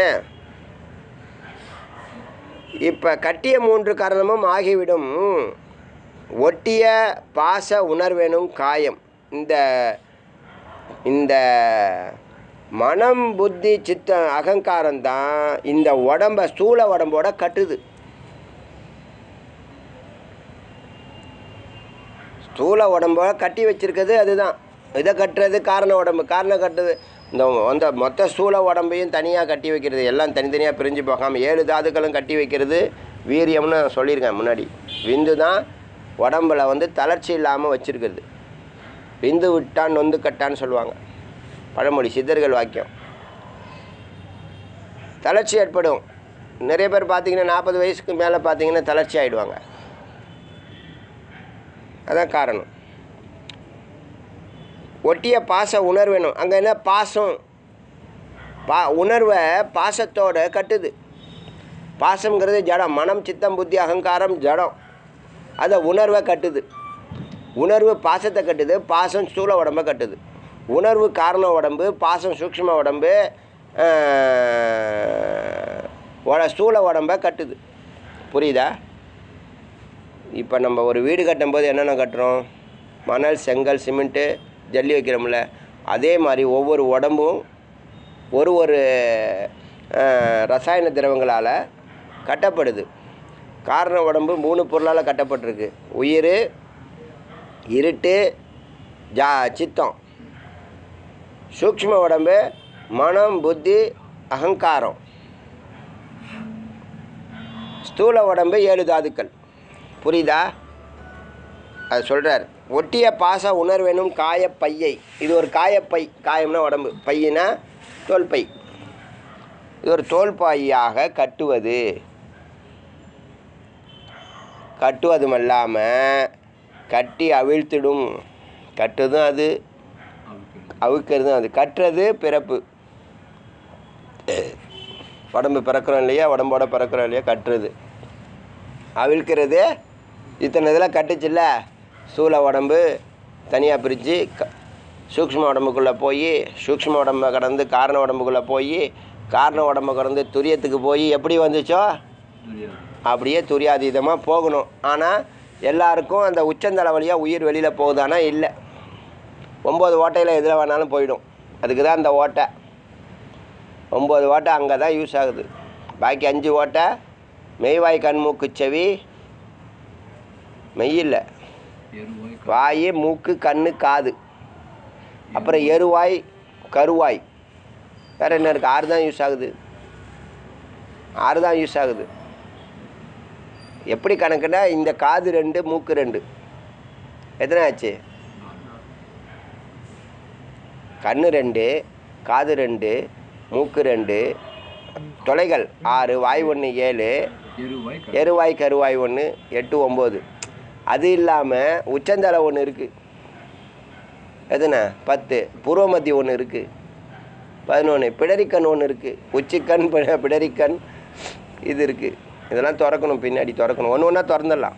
இப்போ கட்டிய மூன்று காரணமும் ஆகிவிடும் ஒட்டிய பாச உணர்வெனும் காயம் இந்த இந்த மனம் புத்தி சித்தம் அகங்காரம் தான் இந்த உடம்ப ஸ்தூல உடம்போட கட்டுது ஸ்தூல உடம்போட கட்டி வச்சிருக்கிறது அதுதான் இதை கட்டுறது காரண உடம்பு காரணம் கட்டுறது இந்த அந்த மொத்த ஸ்தூல உடம்பையும் தனியாக கட்டி வைக்கிறது எல்லாம் தனித்தனியாக பிரிஞ்சு போகாமல் ஏழு தாதுக்களும் கட்டி வைக்கிறது வீரியம்னு நான் சொல்லியிருக்கேன் முன்னாடி விந்து தான் உடம்புல வந்து தளர்ச்சி இல்லாமல் வச்சிருக்கிறது விந்து விட்டான் நொந்து கட்டான்னு சொல்லுவாங்க பழமொழி சித்தர்கள் வாக்கியம் தளர்ச்சி ஏற்படும் நிறைய பேர் பார்த்தீங்கன்னா நாற்பது வயசுக்கு மேலே பார்த்தீங்கன்னா தளர்ச்சி ஆகிடுவாங்க அதான் காரணம் ஒட்டிய பாச உணர்வேணும் அங்கே என்ன பாசம் பா உணர்வை பாசத்தோட கட்டுது பாசம்ங்கிறது ஜடம் மனம் சித்தம் புத்தி அகங்காரம் ஜடம் அதை உணர்வை கட்டுது உணர்வு பாசத்தை கட்டுது பாசம் ஸ்தூல உடம்பை கட்டுது உணர்வு காரண உடம்பு பாசம் சூக்ஷ்ம உடம்பு ஆஹ், உட- ஸ்தூல உடம்பை கட்டுது புரியுதா இப்போ நம்ம ஒரு வீடு கட்டும்போது என்னென்ன கட்டுறோம் மணல் செங்கல் சிமெண்ட்டு ஜல்லி வைக்கிறோம்ல அதே மாதிரி ஒவ்வொரு உடம்பும் ஒரு ஒரு அஹ், ரசாயன திரவங்களால் கட்டப்படுது காரண உடம்பு மூணு பொருளால் கட்டப்பட்டிருக்கு உயிர் இருட்டு ஜா சித்தம் சூக்ஷ்ம உடம்பு மனம் புத்தி அகங்காரம் ஸ்தூல உடம்பு ஏழு தாதுக்கள் புரியுதா அது சொல்கிறார் ஒட்டிய பாச உணர்வெனும் காயப்பையை இது ஒரு காயப்பை காயம்னா உடம்பு பையினா தோல்பை இது ஒரு தோல்பாயாக கட்டுவது கட்டுவதும் இல்லாமல் கட்டி அவிழ்த்திடும் கட்டுதும் அது அவுக்கிறதும் அது கட்டுறது பிறப்பு உடம்பு பிறக்கிறோம் இல்லையா உடம்போட பிறக்கிறோம் இல்லையா கட்டுறது அவிழ்க்கிறது இத்தனை இதில் கட்டுச்சுல்ல சூழ உடம்பு தனியாக பிரித்து க சூக்ஷ்ம உடம்புக்குள்ளே போய் சூக்ஷ்ம உடம்பை கடந்து காரண உடம்புக்குள்ளே போய் காரண உடம்பை கடந்து துரியத்துக்கு போய் எப்படி வந்துச்சோ அப்படியே துரியாதீதமாக போகணும் ஆனால் எல்லாருக்கும் அந்த உச்சந்தலை வழியாக உயிர் வெளியில் போகுதானா இல்லை ஒம்பது ஓட்டையில் எதில் வேணாலும் போயிடும் அதுக்கு தான் அந்த ஓட்டை ஒம்பது ஓட்டை அங்கே தான் யூஸ் ஆகுது பாக்கி அஞ்சு ஓட்டை மெய்வாய் கண் மூக்கு செவி மெய் இல்லை எருவாய் வாய் மூக்கு கண்ணு காது அப்புறம் எருவாய் கருவாய் வேறு என்ன இருக்குது ஆறு தான் யூஸ் ஆகுது ஆறு தான் யூஸ் ஆகுது எப்படி கணக்குனா இந்த காது ரெண்டு மூக்கு ரெண்டு எத்தனை ஆச்சு கண்ணு ரெண்டு காது ரெண்டு மூக்கு ரெண்டு தொலைகள் ஆறு வாய் ஒன்று ஏழு எருவாய் எருவாய் கருவாய் ஒன்று எட்டு ஒம்பது அது இல்லாமல் உச்சந்தலை ஒன்று இருக்குது எதுண்ணா பத்து பூர்வமத்தி ஒன்று இருக்குது பதினொன்று பிடரிக்கண் ஒன்று இருக்குது உச்சிக்கண் பி- பிடரிக்கண் இது இருக்குது இதெல்லாம் திறக்கணும் பின்னாடி திறக்கணும் ஒன்று ஒன்றா திறந்துடலாம்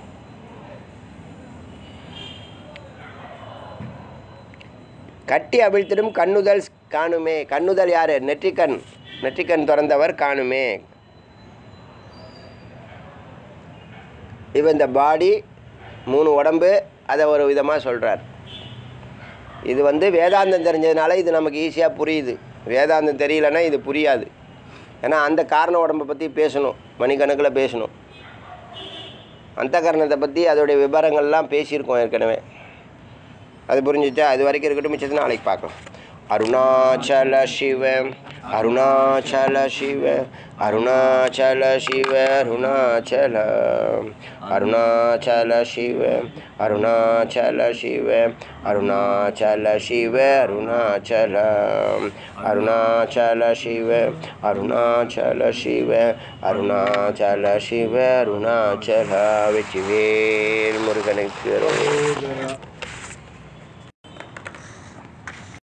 கட்டி அவிழ்த்திடும் கண்ணுதல் காணுமே கண்ணுதல் யார் நெற்றிக்கண் நெற்றிக்கண் திறந்தவர் காணுமே இப்போ இந்த பாடி மூணு உடம்பு அதை ஒரு விதமாக சொல்கிறார் இது வந்து வேதாந்தம் தெரிஞ்சதுனால இது நமக்கு ஈஸியாக புரியுது வேதாந்தம் தெரியலன்னா இது புரியாது ஏன்னா அந்த காரண உடம்பை பற்றி பேசணும் மணிக்கணக்கில் பேசணும் அந்த காரணத்தை பற்றி அதோடைய விவரங்கள்லாம் பேசியிருக்கோம் ஏற்கனவே அது புரிஞ்சுச்சா அது வரைக்கும் இருக்கட்டும் மிச்சத்தை நாளைக்கு பார்க்கலாம் அருணாச்சல சிவ அருணாச்சல சிவ அருணாச்சல சிவ அருணாச்சல அருணாச்சல சிவ அருணாச்சல சிவ அருணாச்சல சிவ அருணாச்சல அருணாச்சல சிவ அருணாச்சல சிவ அருணாச்சல சிவ அருணாச்சல வெற்றிவேல் முருகனுக்கு அரோகரா.